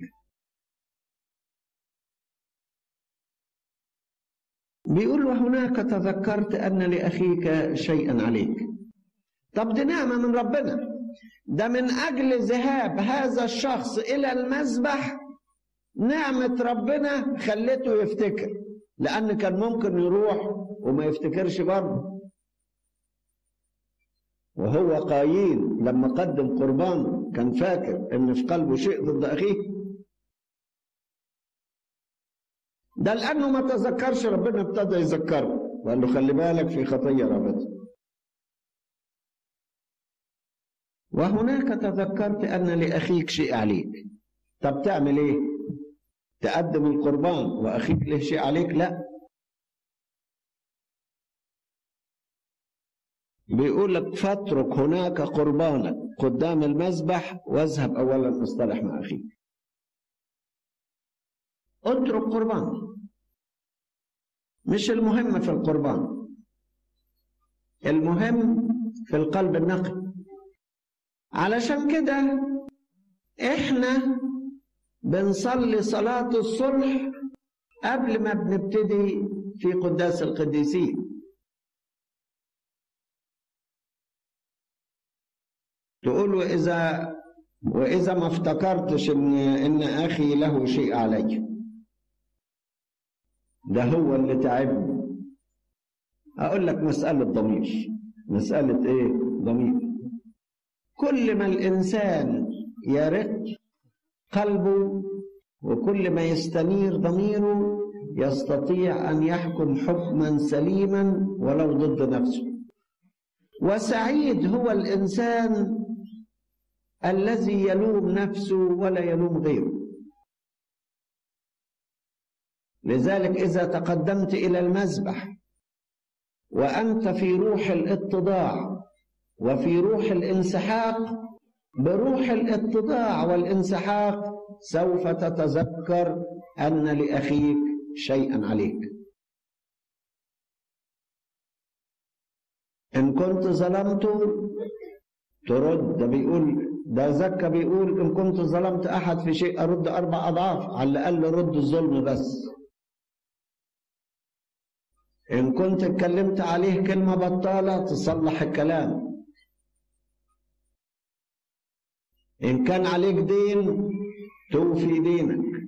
بيقول وهناك تذكرت ان لاخيك شيئا عليك طب دي نعمه من ربنا ده من اجل ذهاب هذا الشخص الى المذبح نعمه ربنا خلته يفتكر لان كان ممكن يروح وما يفتكرش برضه وهو قايين لما قدم قربان كان فاكر ان في قلبه شيء ضد اخيه ده لانه ما تذكرش ربنا ابتدى يذكره وقال له خلي بالك في خطيه رابطه وهناك تذكرت ان لاخيك شيء عليك طب تعمل ايه تقدم القربان واخيك له شيء عليك لا بيقول لك فاترك هناك قربانك قدام المذبح واذهب اولا اصطلح مع اخيك اترك قربان مش المهم في القربان المهم في القلب النقي علشان كده احنا بنصلي صلاة الصلح قبل ما بنبتدي في قداس القديسين تقول وإذا وإذا ما افتكرتش إن إن أخي له شيء علي ده هو اللي تعبني أقول لك مسألة ضمير مسألة إيه؟ ضمير كل ما الإنسان يرق قلبه وكل ما يستنير ضميره يستطيع أن يحكم حكما سليما ولو ضد نفسه وسعيد هو الإنسان الذي يلوم نفسه ولا يلوم غيره لذلك إذا تقدمت إلى المذبح وأنت في روح الاتضاع وفي روح الانسحاق بروح الاتضاع والانسحاق سوف تتذكر ان لاخيك شيئا عليك ان كنت ظلمته ترد ده بيقول ده زكا بيقول ان كنت ظلمت احد في شيء ارد اربع اضعاف على الاقل رد الظلم بس ان كنت اتكلمت عليه كلمه بطاله تصلح الكلام ان كان عليك دين توفي دينك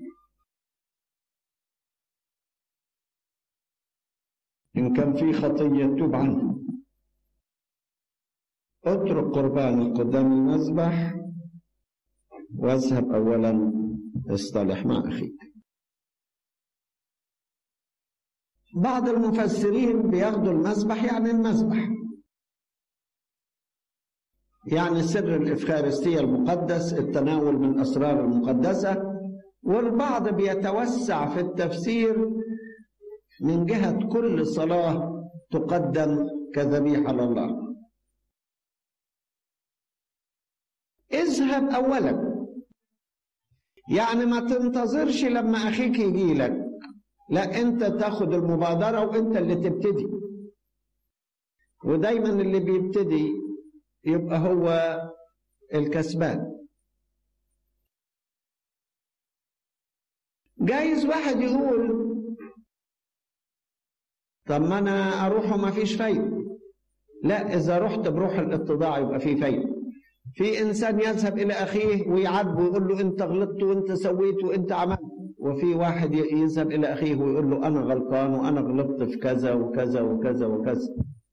ان كان في خطيه توب عنها اترك قربانك قدام المذبح واذهب اولا اصطلح مع اخيك بعض المفسرين بياخدوا المذبح يعني المذبح يعني سر الإفخارستية المقدس التناول من أسرار المقدسة والبعض بيتوسع في التفسير من جهة كل صلاة تقدم كذبيحة لله اذهب أولا يعني ما تنتظرش لما أخيك يجي لك لا أنت تاخد المبادرة وأنت اللي تبتدي ودايما اللي بيبتدي يبقى هو الكسبان جايز واحد يقول طب ما انا اروح وما فيش فايده لا اذا رحت بروح الاتضاع يبقى في فايده في انسان يذهب الى اخيه ويعاتبه ويقول له انت غلطت وانت سويت وانت عملت وفي واحد يذهب الى اخيه ويقول له انا غلطان وانا غلطت في كذا وكذا وكذا وكذا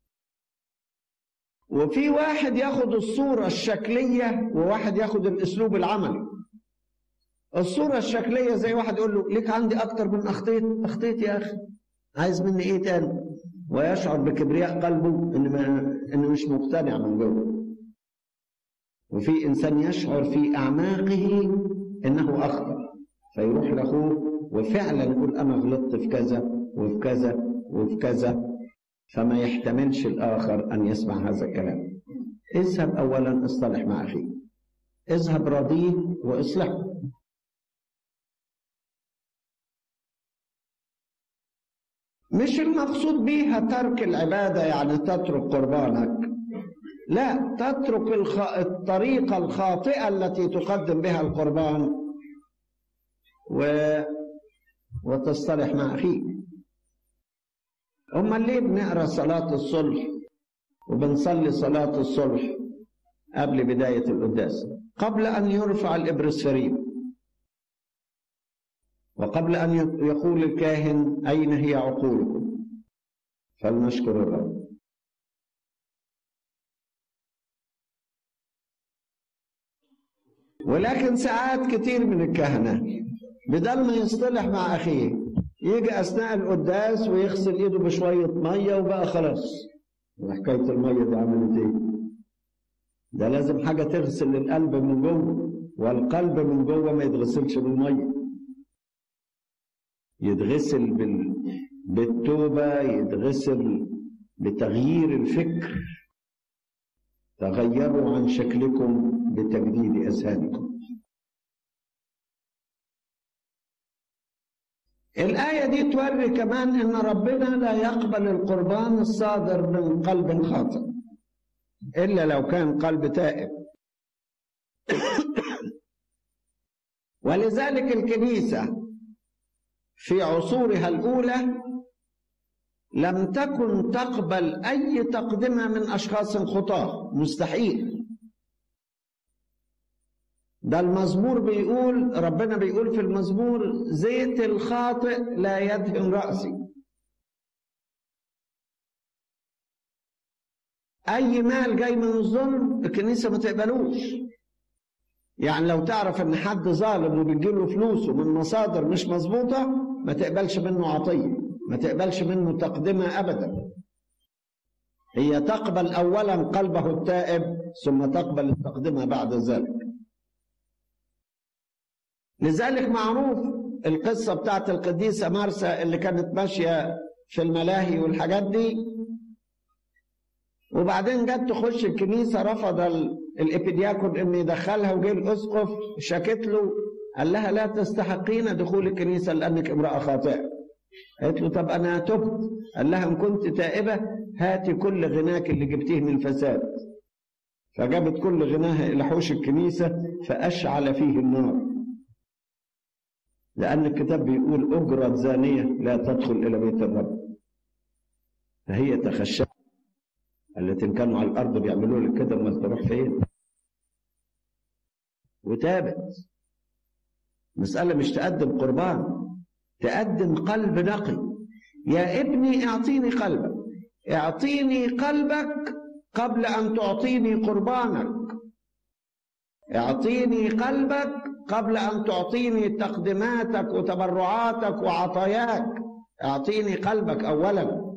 وفي واحد ياخد الصورة الشكلية وواحد ياخد الأسلوب العملي الصورة الشكلية زي واحد يقول له ليك عندي أكتر من أخطيت أخطيت يا أخي عايز مني إيه تاني ويشعر بكبرياء قلبه إن, ما إنه مش مقتنع من جوه وفي إنسان يشعر في أعماقه إنه أخطأ فيروح لأخوه وفعلا يقول أنا غلطت في كذا وفي كذا وفي كذا فما يحتملش الآخر أن يسمع هذا الكلام اذهب أولا اصطلح مع أخيك اذهب راضيه واصلحه مش المقصود بيها ترك العبادة يعني تترك قربانك لا تترك الخ... الطريقة الخاطئة التي تقدم بها القربان و... وتصطلح مع أخيك أما ليه بنقرأ صلاة الصلح وبنصلي صلاة الصلح قبل بداية القداس قبل أن يرفع الإبرسفرين وقبل أن يقول الكاهن أين هي عقولكم فلنشكر الرب ولكن ساعات كتير من الكهنة بدل ما يصطلح مع أخيه يجي أثناء القداس ويغسل إيده بشوية مية وبقى خلاص وحكاية المية دي عملت إيه؟ ده لازم حاجة تغسل القلب من جوه والقلب من جوه ما يتغسلش بالمية يتغسل بال... بالتوبة يتغسل بتغيير الفكر تغيروا عن شكلكم بتجديد أذهانكم الآية دي توري كمان إن ربنا لا يقبل القربان الصادر من قلب خاطئ إلا لو كان قلب تائب ولذلك الكنيسة في عصورها الأولى لم تكن تقبل أي تقدمة من أشخاص خطاة مستحيل ده المزمور بيقول ربنا بيقول في المزمور زيت الخاطئ لا يدهن رأسي أي مال جاي من الظلم الكنيسة ما تقبلوش يعني لو تعرف ان حد ظالم وبتجيله فلوسه من مصادر مش مظبوطة ما تقبلش منه عطية ما تقبلش منه تقدمة أبدا هي تقبل أولا قلبه التائب ثم تقبل التقدمة بعد ذلك لذلك معروف القصة بتاعت القديسة مارسا اللي كانت ماشية في الملاهي والحاجات دي وبعدين جت تخش الكنيسة رفض الابيدياكون ان يدخلها وجه الاسقف شكت له قال لها لا تستحقين دخول الكنيسه لانك امراه خاطئه قالت له طب انا تبت قال لها ان كنت تائبه هاتي كل غناك اللي جبتيه من فساد فجابت كل غناها الى حوش الكنيسه فاشعل فيه النار لان الكتاب بيقول اجره زانيه لا تدخل الى بيت الرب فهي تخشت التي كانوا على الارض بيعملوا لك كده امال تروح فين وتابت مسألة مش تقدم قربان تقدم قلب نقي يا ابني اعطيني قلبك اعطيني قلبك قبل ان تعطيني قربانك اعطيني قلبك قبل ان تعطيني تقدماتك وتبرعاتك وعطاياك اعطيني قلبك اولا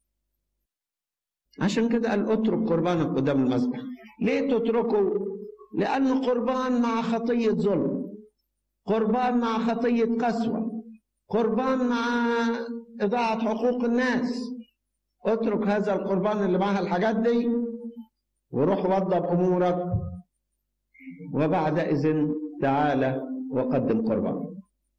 عشان كده قال اترك قربانك قدام المذبح ليه تتركه لانه قربان مع خطيه ظلم قربان مع خطيه قسوه قربان مع اضاعه حقوق الناس اترك هذا القربان اللي معها الحاجات دي وروح وضب امورك وبعد اذن تعالى وقدم قربان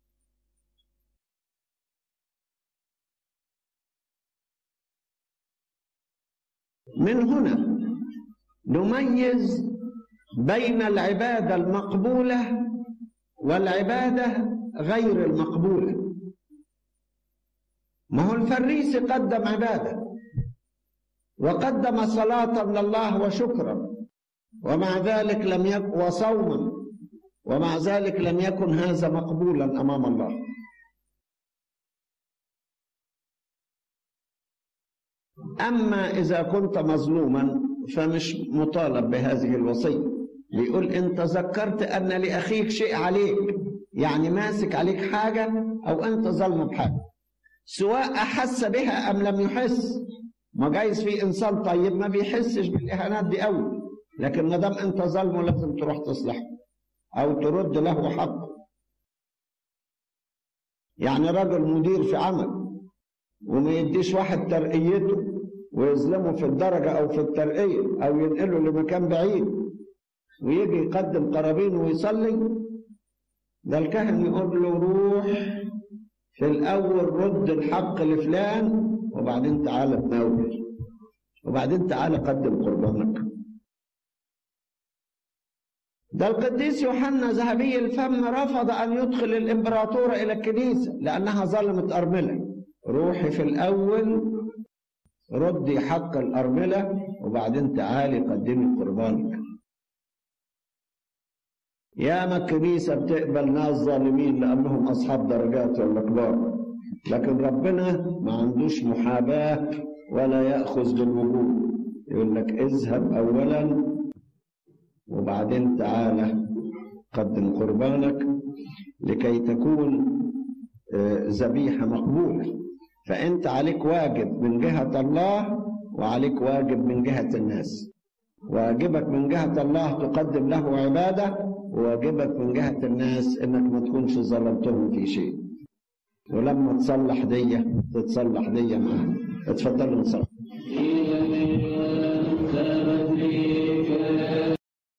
من هنا نميز بين العباده المقبوله والعباده غير المقبوله ما هو الفريسي قدم عباده وقدم صلاة لله وشكرا ومع ذلك لم يكن وصوما ومع ذلك لم يكن هذا مقبولا امام الله اما اذا كنت مظلوما فمش مطالب بهذه الوصيه بيقول ان تذكرت ان لاخيك شيء عليك يعني ماسك عليك حاجه او انت ظلم بحاجه سواء احس بها ام لم يحس ما جايز في انسان طيب ما بيحسش بالاهانات دي قوي لكن ما دام انت ظلمه لازم تروح تصلحه او ترد له حقه يعني رجل مدير في عمل وما يديش واحد ترقيته ويظلمه في الدرجة أو في الترقية أو ينقله لمكان بعيد ويجي يقدم قرابين ويصلي ده الكاهن يقول له روح في الأول رد الحق لفلان وبعدين تعالى تناول وبعدين تعالى قدم قربانك ده القديس يوحنا ذهبي الفم رفض أن يدخل الإمبراطورة إلى الكنيسة لأنها ظلمت أرملة روحي في الأول ردي حق الأرملة وبعدين تعالي قدمي قربانك ياما الكنيسة بتقبل ناس ظالمين لأنهم أصحاب درجات ولا كبار لكن ربنا ما عندوش محاباة ولا يأخذ بالوجود يقول لك اذهب أولا وبعدين تعالى قدم قربانك لكي تكون ذبيحة مقبولة فأنت عليك واجب من جهة الله وعليك واجب من جهة الناس واجبك من جهة الله تقدم له عبادة وواجبك من جهة الناس انك ما تكونش ظلمتهم في شيء ولما تصلح دية تتصلح دية معاهم اتفضلوا نصلي